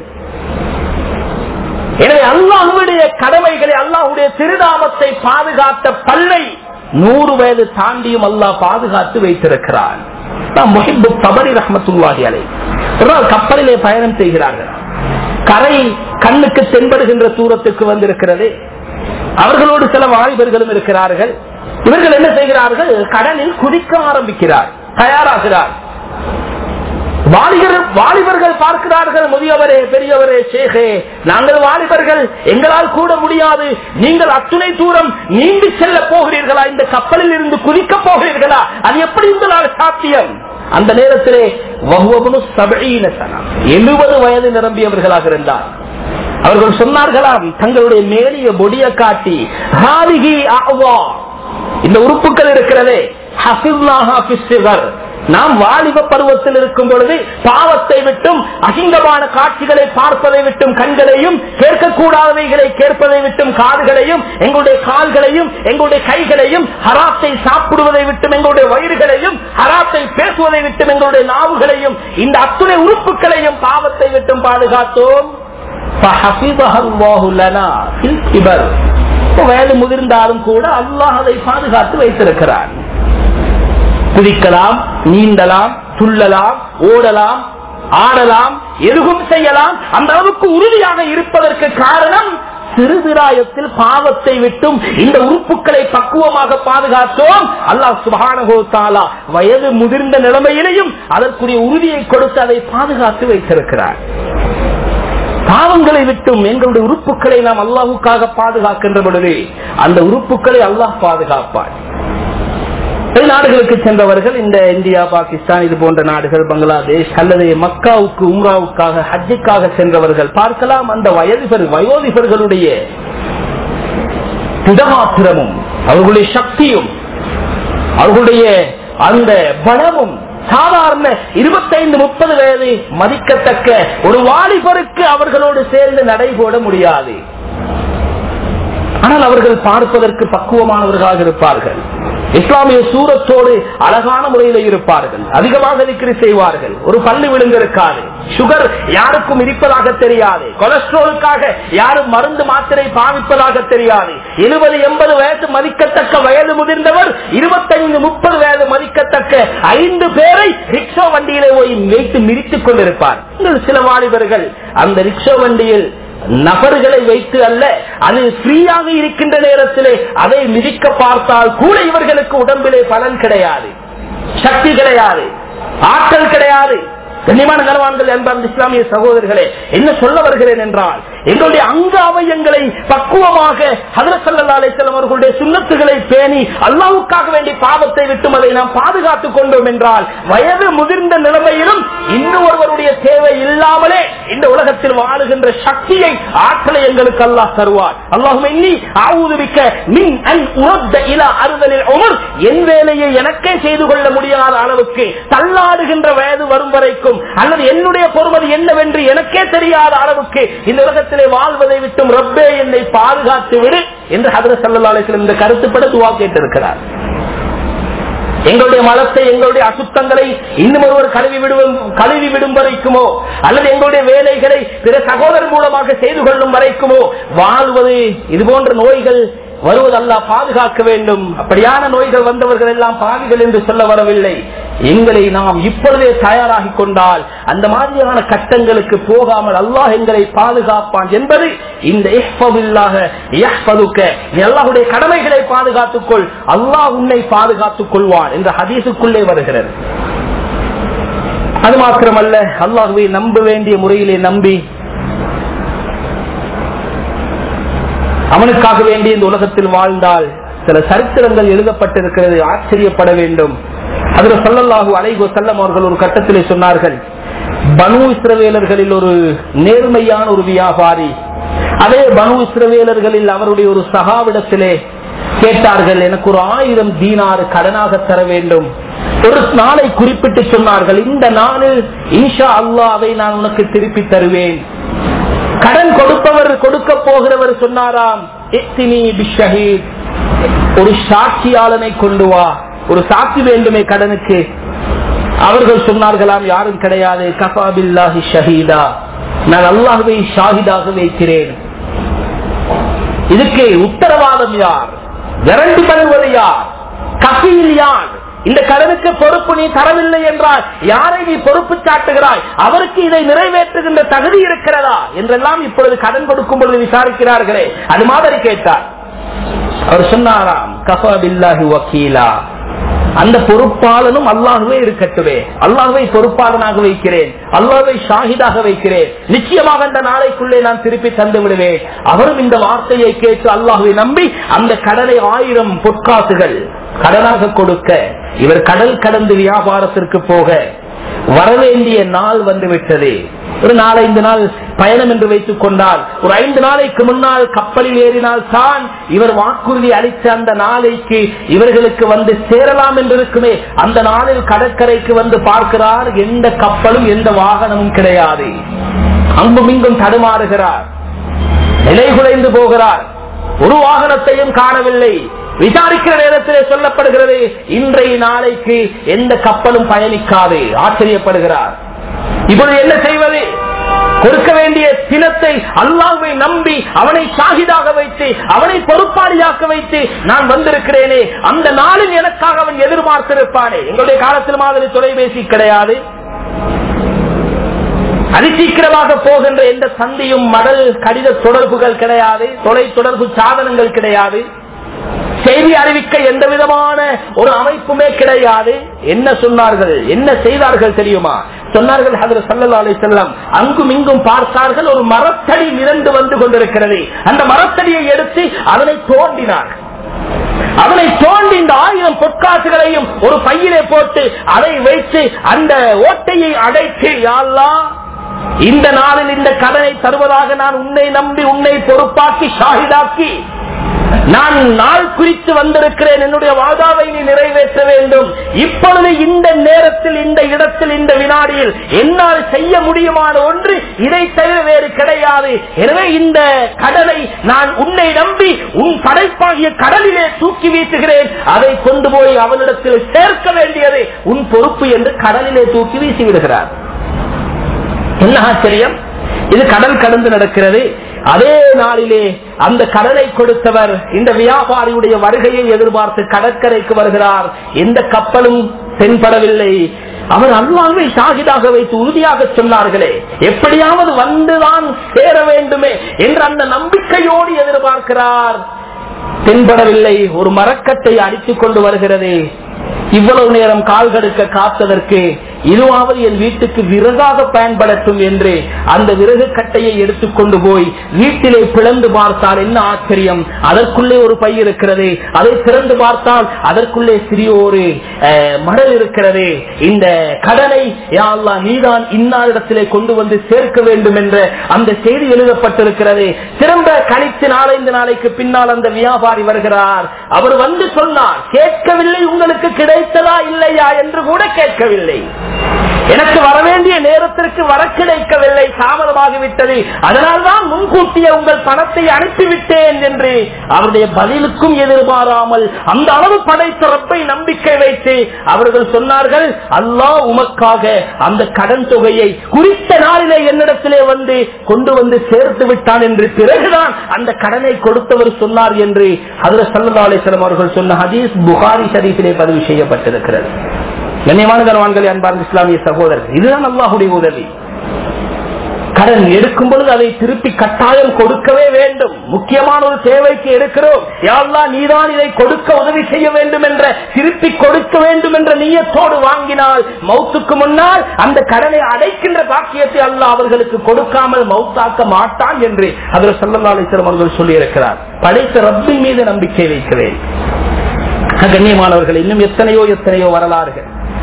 எனவே அல்லாஹுடைய கடமைகளை அல்லாஹுடைய திருநாமத்தை பாதுகாத்த பல்லை நூறு வயது தாண்டியும் அல்லாஹ் பாதுகாத்து வைத்திருக்கிறான் தபரி ரஹமத்துல்லாஹி அலை ஒரு நாள் கப்பலிலே பயணம் செய்கிறார்கள் கரை கண்ணுக்கு தென்படுகின்ற தூரத்துக்கு வந்திருக்கிறது அவர்களோடு சில வாலிபர்களும் இருக்கிறார்கள் இவர்கள் என்ன செய்கிறார்கள் கடலில் குதிக்க ஆரம்பிக்கிறார் தயாராகிறார் வாலிபர் வாலிபர்கள் பார்க்கிறார்கள் முதியவரே பெரியவரே சேகே நாங்கள் வாலிபர்கள் எங்களால் கூட முடியாது நீங்கள் அத்துணை தூரம் நீண்டு செல்ல போகிறீர்களா இந்த கப்பலில் இருந்து குதிக்க போகிறீர்களா அது எப்படி உங்களால் சாத்தியம் அந்த நேரத்திலே எழுபது வயது நிரம்பியவர்களாக இருந்தார் அவர்கள் சொன்னார்களாம் தங்களுடைய மேலிய பொடிய காட்டி இந்த உறுப்புகள் இருக்கிறதே நாம் வாலிப பருவத்தில் இருக்கும் பொழுது பாவத்தை விட்டும் அசிங்கமான காட்சிகளை பார்ப்பதை விட்டும் கண்களையும் கேட்கக்கூடாதவைகளை கேட்பதை விட்டும் காதுகளையும் எங்களுடைய கால்களையும் எங்களுடைய கைகளையும் ஹராத்தை சாப்பிடுவதை விட்டும் எங்களுடைய வயிறுகளையும் ஹராத்தை பேசுவதை விட்டும் எங்களுடைய நாவுகளையும் இந்த அத்துணை உறுப்புகளையும் பாவத்தை விட்டும் பாதுகாத்தோம் வயது முதிர்ந்தாலும் கூட அல்லாஹ் அதை பாதுகாத்து வைத்திருக்கிறார் குதிக்கலாம் நீந்தலாம் துள்ளலாம் ஓடலாம் ஆடலாம் எதுவும் செய்யலாம் அந்த அளவுக்கு உறுதியாக இருப்பதற்கு காரணம் சிறுதிராயத்தில் பாவத்தை விட்டும் இந்த உறுப்புகளை பக்குவமாக பாதுகாத்தோம் அல்லாஹ் சுபானகோ தாலா வயது முதிர்ந்த நிலைமையிலையும் அதற்குரிய உறுதியை கொடுத்து அதை பாதுகாத்து வைத்திருக்கிறார் பாவங்களை விட்டும் எங்களுடைய உறுப்புகளை நாம் அல்லாஹுக்காக பாதுகாக்கின்ற பொழுது அந்த உறுப்புகளை அல்லாஹ் பாதுகாப்பார் வெளிநாடுகளுக்கு சென்றவர்கள் இந்த இந்தியா பாகிஸ்தான் இது போன்ற நாடுகள் பங்களாதேஷ் அல்லது மக்காவுக்கு உம்ராவுக்காக ஹஜ்ஜுக்காக சென்றவர்கள் பார்க்கலாம் அந்த வயதிபர் வயோதிபர்களுடைய திடமாத்திரமும் அவர்களுடைய சக்தியும் அவர்களுடைய அந்த பலமும் சாதாரண இருபத்தைந்து முப்பது வயது மதிக்கத்தக்க ஒரு வாலிபருக்கு அவர்களோடு சேர்ந்து நடைபோட முடியாது ஆனால் அவர்கள் பார்ப்பதற்கு பக்குவமானவர்களாக இருப்பார்கள் இஸ்லாமிய சூரத்தோடு அழகான முறையில் இருப்பார்கள் அதிகமாக நிக்கிரி செய்வார்கள் ஒரு பள்ளி விழுங்க இருக்காது சுகர் யாருக்கும் இருப்பதாக தெரியாது கொலஸ்ட்ராலுக்காக யாரும் மருந்து மாத்திரை பாவிப்பதாக தெரியாது எழுபது எண்பது வயசு மதிக்கத்தக்க வயது முதிர்ந்தவர் இருபத்தைந்து முப்பது வயது மதிக்கத்தக்க ஐந்து பேரை ரிக்ஷா வண்டியிலே போய் வைத்து மிதித்துக் கொண்டிருப்பார் சில வாலிபர்கள் அந்த ரிக்ஷா வண்டியில் நபர்களை வைத்து அல்ல அது ஃப்ரீயாக இருக்கின்ற நேரத்திலே அதை மிதிக்க பார்த்தால் கூட இவர்களுக்கு உடம்பிலே பலன் கிடையாது சக்தி கிடையாது ஆற்றல் கிடையாது கண்ணியமான கனவான்கள் என்பார் இஸ்லாமிய சகோதரர்களே என்ன சொல்ல வருகிறேன் என்றால் எங்களுடைய அங்க அவயங்களை பக்குவமாக ஹதரசல்லா அலிசல்லம் அவர்களுடைய சுண்ணத்துகளை பேணி அல்லாவுக்காக வேண்டி பாவத்தை விட்டும் அதை நாம் பாதுகாத்துக் கொண்டோம் என்றால் வயது முதிர்ந்த நிலைமையிலும் இன்னும் ஒருவருடைய தேவை இல்லாமலே இந்த உலகத்தில் வாழுகின்ற சக்தியை ஆற்றலை எங்களுக்கு அல்லாஹ் தருவார் அல்லாஹும் எண்ணி ஆவுதுவிக்க மின் அன் உரத்த இல அறுதலில் உமர் என் வேலையை எனக்கே செய்து கொள்ள முடியாத அளவுக்கு தள்ளாடுகின்ற வயது வரும் வரைக்கும் அல்லது என்னுடைய பொறுமதி என்னவென்று எனக்கே தெரியாத அளவுக்கு இந்த உலகத்திலே வாழ்வதை விட்டும் ரப்பே என்னை பாதுகாத்து விடு என்று ஹதர சல்லா அலிஸ்லம் இந்த கருத்துப்பட துவா கேட்டிருக்கிறார் எங்களுடைய மலத்தை எங்களுடைய அசுத்தங்களை இன்னும் ஒருவர் கழுவி விடும் கழுவி விடும் வரைக்குமோ அல்லது எங்களுடைய வேலைகளை பிற சகோதரர் மூலமாக செய்து கொள்ளும் வரைக்குமோ வாழ்வது இது போன்ற நோய்கள் வருவதல்ல பாதுகாக்க வேண்டும் அப்படியான நோய்கள் வந்தவர்கள் எல்லாம் பாவிகள் என்று சொல்ல வரவில்லை எங்களை நாம் இப்பொழுதே தயாராகி கொண்டால் அந்த மாதிரியான கட்டங்களுக்கு போகாமல் அல்லாஹ் எங்களை பாதுகாப்பான் என்பது இந்த அல்லாஹுடைய கடமைகளை பாதுகாத்துக்கொள் அல்லாஹ் உன்னை பாதுகாத்துக் கொள்வான் என்ற ஹதீசுக்குள்ளே வருகிறது அது மாத்திரமல்ல அல்லாஹுவை நம்ப வேண்டிய முறையிலே நம்பி அவனுக்காக வேண்டி இந்த உலகத்தில் வாழ்ந்தால் சில சரித்திரங்கள் எழுதப்பட்டிருக்கிறது ஆச்சரியப்பட வேண்டும் அதுல சொல்லல்லாஹு அலைகோ செல்லம் அவர்கள் ஒரு கட்டத்திலே சொன்னார்கள் பனு இஸ்ரவேலர்களில் ஒரு நேர்மையான ஒரு வியாபாரி அதே பனு இஸ்ரவேலர்களில் அவருடைய ஒரு சகாவிடத்திலே கேட்டார்கள் எனக்கு ஒரு ஆயிரம் தீனாறு கடனாக தர வேண்டும் ஒரு நாளை குறிப்பிட்டு சொன்னார்கள் இந்த நாளில் இன்ஷா அல்லாவை நான் உனக்கு திருப்பி தருவேன் கடன் கொடுப்பவர் கொடுக்க போகிறவர் சொன்னாராம் ஒரு சாட்சியாளனை கொண்டு வா ஒரு சாட்சி வேண்டுமே கடனுக்கு அவர்கள் சொன்னார்களாம் யாரும் கிடையாது கபாபில்லாஹி ஷஹீதா நான் அல்லாஹுவை ஷாஹிதாக வைக்கிறேன் இதுக்கு உத்தரவாதம் யார் கரண்டி பண்ணுவது யார் கபில் யார் இந்த கடனுக்கு பொறுப்பு நீ தரவில்லை என்றால் யாரை நீ பொறுப்பு சாட்டுகிறாய் அவருக்கு இதை நிறைவேற்றுகின்ற தகுதி இருக்கிறதா என்றெல்லாம் இப்பொழுது கடன் கொடுக்கும் பொழுது விசாரிக்கிறார்களே அது மாதிரி கேட்டார் அவர் சொன்னாராம் கஃபில்லாஹி வக்கீலா அந்த பொறுப்பாளனும் அல்லாஹுவே இருக்கட்டுவே அல்லாஹுவை பொறுப்பாளனாக வைக்கிறேன் அல்லாஹுவை ஷாஹிதாக வைக்கிறேன் நிச்சயமாக அந்த நாளைக்குள்ளே நான் திருப்பி தந்து விடுவேன் அவரும் இந்த வார்த்தையை கேட்டு அல்லாஹுவை நம்பி அந்த கடலை ஆயிரம் பொற்காசுகள் கடனாக கொடுக்க இவர் கடல் கடந்து வியாபாரத்திற்கு போக வரவேண்டிய நாள் வந்து விட்டது ஒரு நாலைந்து நாள் பயணம் என்று வைத்துக் கொண்டால் ஒரு ஐந்து நாளைக்கு முன்னால் கப்பலில் ஏறினால் தான் இவர் வாக்குறுதி அளித்த அந்த நாளைக்கு இவர்களுக்கு வந்து சேரலாம் என்று இருக்குமே அந்த நாளில் கடற்கரைக்கு வந்து பார்க்கிறார் எந்த கப்பலும் எந்த வாகனமும் கிடையாது அங்கும் இங்கும் தடுமாறுகிறார் நிலை குலைந்து போகிறார் ஒரு வாகனத்தையும் காணவில்லை விசாரிக்கிற நேரத்திலே சொல்லப்படுகிறது இன்றைய நாளைக்கு எந்த கப்பலும் பயணிக்காது ஆச்சரியப்படுகிறார் இப்பொழுது என்ன செய்வது கொடுக்க வேண்டிய தினத்தை அல்லாவை நம்பி அவனை சாகிதாக வைத்து அவனை பொறுப்பாளியாக்க வைத்து நான் வந்திருக்கிறேனே அந்த நாளில் எனக்காக அவன் எதிர்பார்த்திருப்பானே எங்களுடைய காலத்தில் மாதிரி தொலைபேசி கிடையாது அதிசீக்கிரமாக போகின்ற எந்த சந்தியும் மடல் கடித தொடர்புகள் கிடையாது தொலை தொடர்பு சாதனங்கள் கிடையாது செய்தி அறிவிக்க எந்த விதமான ஒரு அமைப்புமே கிடையாது என்ன சொன்னார்கள் என்ன செய்தார்கள் தெரியுமா சொன்னார்கள் ஹதர் சல்லா அலி செல்லம் அங்கும் இங்கும் பார்த்தார்கள் ஒரு மரத்தடி மிரண்டு வந்து கொண்டிருக்கிறது அந்த மரத்தடியை எடுத்து அதனை தோண்டினார்கள் அதனை தோண்டி இந்த ஆயிரம் பொற்காசுகளையும் ஒரு பையிலே போட்டு அதை வைத்து அந்த ஓட்டையை அடைத்து யாழ்லா இந்த நாளில் இந்த கடனை தருவதாக நான் உன்னை நம்பி உன்னை பொறுப்பாக்கி ஷாஹிதாக்கி நான் நாள் குறித்து வந்திருக்கிறேன் என்னுடைய வாதாவை நீ நிறைவேற்ற வேண்டும் இப்பொழுது இந்த நேரத்தில் இந்த இடத்தில் இந்த வினாடியில் என்னால் செய்ய முடியுமான ஒன்று இதை தவிர வேறு கிடையாது எனவே இந்த கடலை நான் உன்னை நம்பி உன் படைப்பாகிய கடலிலே தூக்கி வீசுகிறேன் அதை கொண்டு போய் அவனிடத்தில் சேர்க்க வேண்டியது உன் பொறுப்பு என்று கடலிலே தூக்கி வீசி விடுகிறார் என்ன ஆச்சரியம் இது கடல் கடந்து நடக்கிறது அதே நாளிலே அந்த கடலை கொடுத்தவர் இந்த வியாபாரியுடைய வருகையை எதிர்பார்த்து கடற்கரைக்கு வருகிறார் எந்த கப்பலும் தென்படவில்லை அவர் அல்லாமே ஷாகிதாக வைத்து உறுதியாக சொன்னார்களே எப்படியாவது வந்துதான் சேர வேண்டுமே என்று அந்த நம்பிக்கையோடு எதிர்பார்க்கிறார் தென்படவில்லை ஒரு மரக்கட்டை அடித்துக் கொண்டு வருகிறது இவ்வளவு நேரம் கால் கடுக்க காத்ததற்கு இதுவாவது என் வீட்டுக்கு விறகாக பயன்படட்டும் என்று அந்த விறகு கட்டையை எடுத்துக்கொண்டு போய் வீட்டிலே பிளந்து பார்த்தால் என்ன ஆச்சரியம் அதற்குள்ளே ஒரு பை இருக்கிறது அதை திறந்து பார்த்தால் அதற்குள்ளே சிறிய ஒரு அஹ், மடல் இருக்கிறது இந்த கடனை யா அல்லாஹ் நீதான் இன்னாரிடத்திலே கொண்டு வந்து சேர்க்க வேண்டும் என்ற அந்த செய்தி எழுதப்பட்டிருக்கிறது திரும்ப கழித்து நாளைந்து நாளைக்கு பின்னால் அந்த வியாபாரி வருகிறார் அவர் வந்து சொன்னார் கேட்கவில்லை உங்களுக்கு கிடைத்ததா இல்லையா என்று கூட கேட்கவில்லை எனக்கு வரவேண்டிய நேரத்திற்கு வர கிடைக்கவில்லை தாமதமாகிவிட்டது அதனால்தான் முன்கூட்டிய உங்கள் பணத்தை அனுப்பிவிட்டேன் என்று அவருடைய பதிலுக்கும் எதிர்பாராமல் அந்த அளவு படைத்த ரப்பை நம்பிக்கை வைத்து அவர்கள் சொன்னார்கள் அல்லாஹ் உமக்காக அந்த கடன் தொகையை குறித்த நாளிலே என்னிடத்திலே வந்து கொண்டு வந்து சேர்த்து விட்டான் என்று பிறகுதான் அந்த கடனை கொடுத்தவர் சொன்னார் என்று அதில் சல்லா அலிஸ்லாம் அவர்கள் சொன்ன ஹதீஸ் புகாரி ஷரீஃபிலே பதிவு செய்யப்பட்டிருக்கிறது கண்ணியமான கனவான்களே அன்பார்ந்த இஸ்லாமிய சகோதரர் இதுதான் அல்லாஹுடைய உதவி கடன் எடுக்கும் பொழுது அதை திருப்பி கட்டாயம் கொடுக்கவே வேண்டும் முக்கியமான ஒரு தேவைக்கு எடுக்கிறோம் யாழ்லா நீதான் இதை கொடுக்க உதவி செய்ய வேண்டும் என்ற திருப்பி கொடுக்க வேண்டும் என்ற நீயத்தோடு வாங்கினால் மௌத்துக்கு முன்னால் அந்த கடனை அடைக்கின்ற பாக்கியத்தை அல்லாஹ் அவர்களுக்கு கொடுக்காமல் மௌத்தாக்க மாட்டான் என்று அதில் சல்லா அலிஸ்லம் அவர்கள் சொல்லியிருக்கிறார் படைத்த ரப்பின் மீது நம்பிக்கை வைக்கிறேன் கண்ணியமானவர்கள் இன்னும் எத்தனையோ எத்தனையோ வரலாறுகள்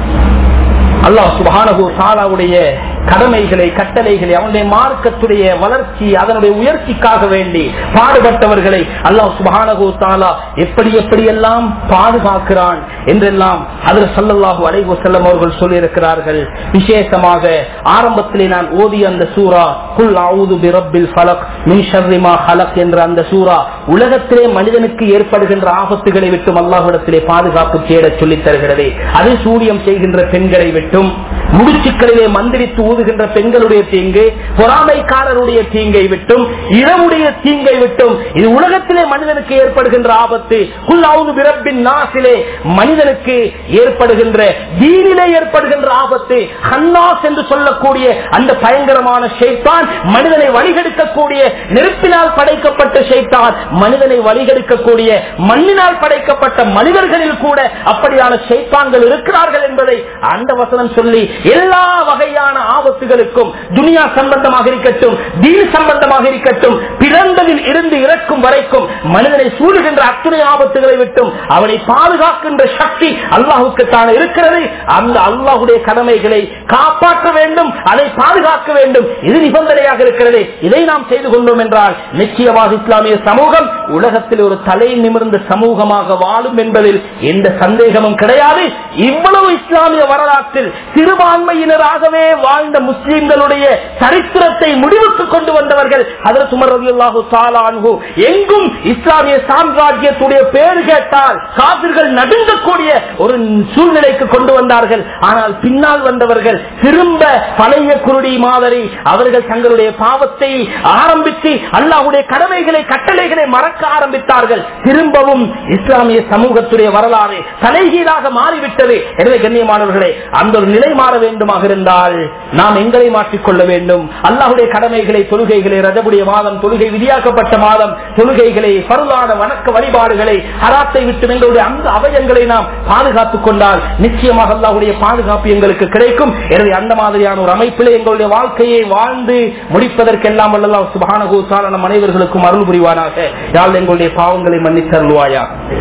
அல்லாஹ் சுபானகு சாலாவுடைய கடமைகளை கட்டளைகளை அவனுடைய மார்க்கத்துடைய வளர்ச்சி அதனுடைய உயர்ச்சிக்காக வேண்டி பாடுபட்டவர்களை அல்லாஹ் சுபானகு தாலா எப்படி எப்படி எல்லாம் பாதுகாக்கிறான் என்றெல்லாம் அதில் சல்லல்லாஹு அலைவு செல்லம் அவர்கள் சொல்லியிருக்கிறார்கள் விசேஷமாக ஆரம்பத்திலே நான் ஓதிய அந்த சூரா குல் அவுது பிரபில் ஃபலக் மின் ஷர்ரிமா ஹலக் என்ற அந்த சூரா உலகத்திலே மனிதனுக்கு ஏற்படுகின்ற ஆபத்துகளை விட்டும் அல்லாஹ்விடத்திலே பாதுகாப்பு தேடச் சொல்லித் தருகிறது அது சூரியம் செய்கின்ற பெண்களை விட்டும் முடிச்சுக்களிலே மந்திரித்து ஊதுகின்ற பெண்களுடைய தீங்கு பொறாமைக்காரருடைய தீங்கை விட்டும் இரவுடைய தீங்கை விட்டும் இது உலகத்திலே மனிதனுக்கு ஏற்படுகின்ற ஆபத்து குல்லாவுது பிறப்பின் நாசிலே மனிதனுக்கு ஏற்படுகின்ற தீனிலே ஏற்படுகின்ற ஆபத்து ஹன்னாஸ் என்று சொல்லக்கூடிய அந்த பயங்கரமான ஷைத்தான் மனிதனை வழிகெடுக்கக்கூடிய நெருப்பினால் படைக்கப்பட்ட ஷைத்தான் மனிதனை வழிகெடுக்கக்கூடிய மண்ணினால் படைக்கப்பட்ட மனிதர்களில் கூட அப்படியான ஷைத்தான்கள் இருக்கிறார்கள் என்பதை அந்த வசனம் சொல்லி எல்லா வகையான ஆபத்துகளுக்கும் துனியா சம்பந்தமாக இருக்கட்டும் தீன் சம்பந்தமாக இருக்கட்டும் பிறந்ததில் இருந்து இறக்கும் வரைக்கும் மனிதனை சூடுகின்ற அத்துணை ஆபத்துகளை விட்டும் அவனை பாதுகாக்கின்ற சக்தி அல்லாஹுக்கு தான் இருக்கிறது அந்த அல்லாஹுடைய கடமைகளை காப்பாற்ற வேண்டும் அதை பாதுகாக்க வேண்டும் இது நிபந்தனையாக இருக்கிறது இதை நாம் செய்து கொண்டோம் என்றால் நிச்சயமாக இஸ்லாமிய சமூகம் உலகத்தில் ஒரு தலை நிமிர்ந்த சமூகமாக வாழும் என்பதில் எந்த சந்தேகமும் கிடையாது இவ்வளவு இஸ்லாமிய வரலாற்றில் சிறுபான்மையினராகவே வாழ்ந்த முஸ்லிம்களுடைய சரித்திரத்தை முடிவுக்கு கொண்டு வந்தவர்கள் அதற்கு உமர் ரலியல்லாஹு தஆலா அன்ஹு எங்கும் இஸ்லாமிய சாம்ராஜ்யத்துடைய பேர் கேட்டால் காபிர்கள் நடுங்கக்கூடிய ஒரு சூழ்நிலைக்கு கொண்டு வந்தார்கள் ஆனால் பின்னால் வந்தவர்கள் திரும்ப பழைய குருடி மாதிரி அவர்கள் தங்களுடைய பாவத்தை ஆரம்பித்து அல்லாஹ்வுடைய கடமைகளை கட்டளைகளை மறக்க ஆரம்பித்தார்கள் திரும்பவும் இஸ்லாமிய சமூகத்துடைய வரலாறு தலைகீழாக மாறிவிட்டது எனவே கண்ணியமானவர்களே அந்த ஒரு நிலை மாற வேண்டுமாக இருந்தால் நாம் எங்களை மாற்றிக்கொள்ள வேண்டும் அல்லாஹுடைய கடமைகளை தொழுகைகளை ரஜபுடைய மாதம் தொழுகை விதியாக்கப்பட்ட மாதம் தொழுகைகளை பருளான வணக்க வழிபாடுகளை ஹராத்தை விட்டு எங்களுடைய அந்த அவயங்களை நாம் பாதுகாத்துக் கொண்டால் நிச்சயமாக அல்லாஹுடைய பாதுகாப்பு எங்களுக்கு கிடைக்கும் எனவே அந்த மாதிரியான ஒரு அமைப்பில் எங்களுடைய வாழ்க்கையை வாழ்ந்து முடிப்பதற்கெல்லாம் வல்லல்லாஹ் சுப்ஹானஹு வ தஆலா நம் அனைவர்களுக்கும் அருள் புரிவானாக யாழ் எங்களுடைய பாவங்களை மன்னித்தருள்வாயா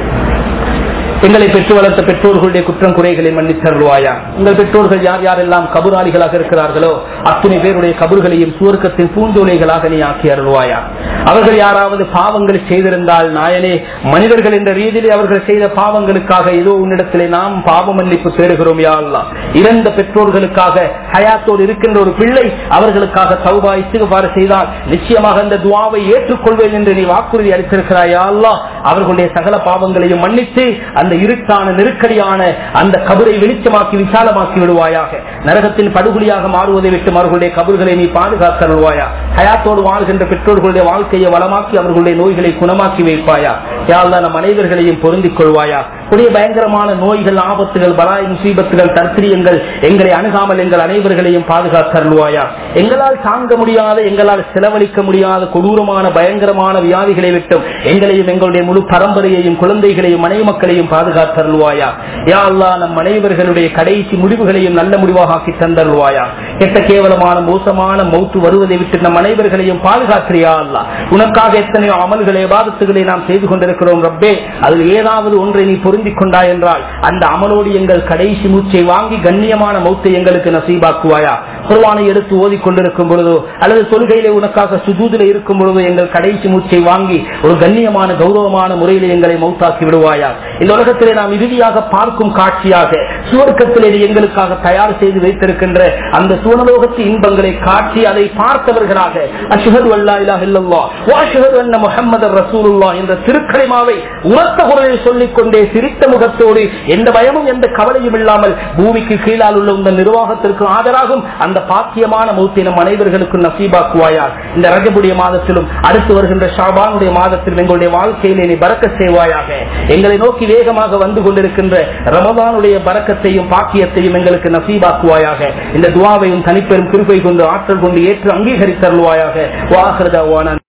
எங்களை பெற்று வளர்த்த பெற்றோர்களுடைய குற்றம் குறைகளை மன்னித்தருள்வாயா உங்கள் பெற்றோர்கள் யார் யாரெல்லாம் கபுராளிகளாக இருக்கிறார்களோ அத்தனை பேருடைய கபுர்களையும் சுவர்க்கத்தின் பூந்தோலைகளாக நீ ஆக்கி அருள்வாயா அவர்கள் யாராவது பாவங்கள் செய்திருந்தால் நாயனே மனிதர்கள் என்ற ரீதியிலே அவர்கள் செய்த பாவங்களுக்காக ஏதோ உன்னிடத்திலே நாம் பாவ மன்னிப்பு தேடுகிறோம் யா அல்லாஹ் இறந்த பெற்றோர்களுக்காக ஹயாத்தோடு இருக்கின்ற ஒரு பிள்ளை அவர்களுக்காக சௌபாய் சிறுபாடு செய்தால் நிச்சயமாக அந்த துவாவை ஏற்றுக்கொள்வேன் என்று நீ வாக்குறுதி அளித்திருக்கிறாயா அல்லாஹ் அவர்களுடைய சகல பாவங்களையும் மன்னித்து அந்த இருட்டான நெருக்கடியான அந்த கபரை வெளிச்சமாக்கி விசாலமாக்கி விடுவாயாக நரகத்தின் படுகொலியாக மாறுவதை விட்டு அவர்களுடைய கபர்களை நீ பாதுகாக்க அருள்வாயா ஹயாத்தோடு வாழ்கின்ற பெற்றோர்களுடைய வாழ்க்கையை வளமாக்கி அவர்களுடைய நோய்களை குணமாக்கி வைப்பாயா யாழ்தான் நம் அனைவர்களையும் பொருந்திக் கொள்வாயா புதிய பயங்கரமான நோய்கள் ஆபத்துகள் பலாய் முசீபத்துகள் தர்த்திரியங்கள் எங்களை அணுகாமல் எங்கள் அனைவர்களையும் பாதுகாத்தருள்வாயா எங்களால் தாங்க முடியாத எங்களால் செலவழிக்க முடியாத கொடூரமான பயங்கரமான வியாதிகளை விட்டும் எங்களையும் எங்களுடைய முழு பரம்பரையையும் குழந்தைகளையும் மனைவி மக்களையும் பாதுகாத்தருள்வாயா யா அல்லா நம் அனைவர்களுடைய கடைசி முடிவுகளையும் நல்ல முடிவாக ஆக்கி தந்தருள்வாயா கெட்ட கேவலமான மோசமான மௌத்து வருவதை விட்டு நம் அனைவர்களையும் பாதுகாக்கிறியா அல்லா உனக்காக எத்தனையோ அமல்களை வாதத்துகளை நாம் செய்து கொண்டிருக்கிறோம் ரப்பே அதில் ஏதாவது ஒன்றை நீ பொருந்திக் கொண்டாய் என்றால் அந்த அமலோடு எங்கள் கடைசி மூச்சை வாங்கி கண்ணியமான மௌத்தை எங்களுக்கு நசீபாக்குவாயா குர்வானை எடுத்து ஓதிக்கொண்டிருக்கும் பொழுதோ அல்லது தொழுகையிலே உனக்காக சுஜூதில இருக்கும் பொழுதோ எங்கள் கடைசி மூச்சை வாங்கி ஒரு கண்ணியமான கௌரவமான முறையிலே எங்களை மௌத்தாக்கி விடுவாயா இந்த உலகத்திலே நாம் இறுதியாக பார்க்கும் காட்சியாக சுவர்க்கத்திலே நீ எங்களுக்காக தயார் செய்து வைத்திருக்கின்ற அந்த சுவனலோகத்து இன்பங்களை காட்டி அதை பார்த்தவர்களாக அஷ்ஹது அல்லா இலாஹ இல்லல்லாஹ் வ அஷ்ஹது அன்ன முஹம்மதர் ரசூலுல்லாஹ் என்ற திருக்கலிமாவை உரத்த குரலில் சொல்லிக் கொண்டே சிரித்த முகத்தோடு எந்த பயமும் எந்த கவலையும் இல்லாமல் பூமிக்கு கீழால் உள்ள இந்த நிர்வாகத்திற்கு ஆதராகும் அந்த பாக்கியமான மௌத்தை நம் அனைவர்களுக்கும் நசீபாக்குவாயார் இந்த ரஜபுடைய மாதத்திலும் அடுத்து வருகின்ற ஷாபானுடைய மாதத்திலும் எங்களுடைய வாழ்க்கையிலே நீ பறக்க செய்வாயாக எங்களை நோக்கி வேகமாக வந்து கொண்டிருக்கின்ற ரமதானுடைய பறக்கத்தையும் பாக்கியத்தையும் எங்களுக்கு நசீபாக்குவாயாக இந்த துவாவையும் தனிப்பெரும் கிருப்பை கொண்டு ஆற்றல் கொண்டு ஏற்று அங்கீகரித்தருள்வாயாக வாகரதாவான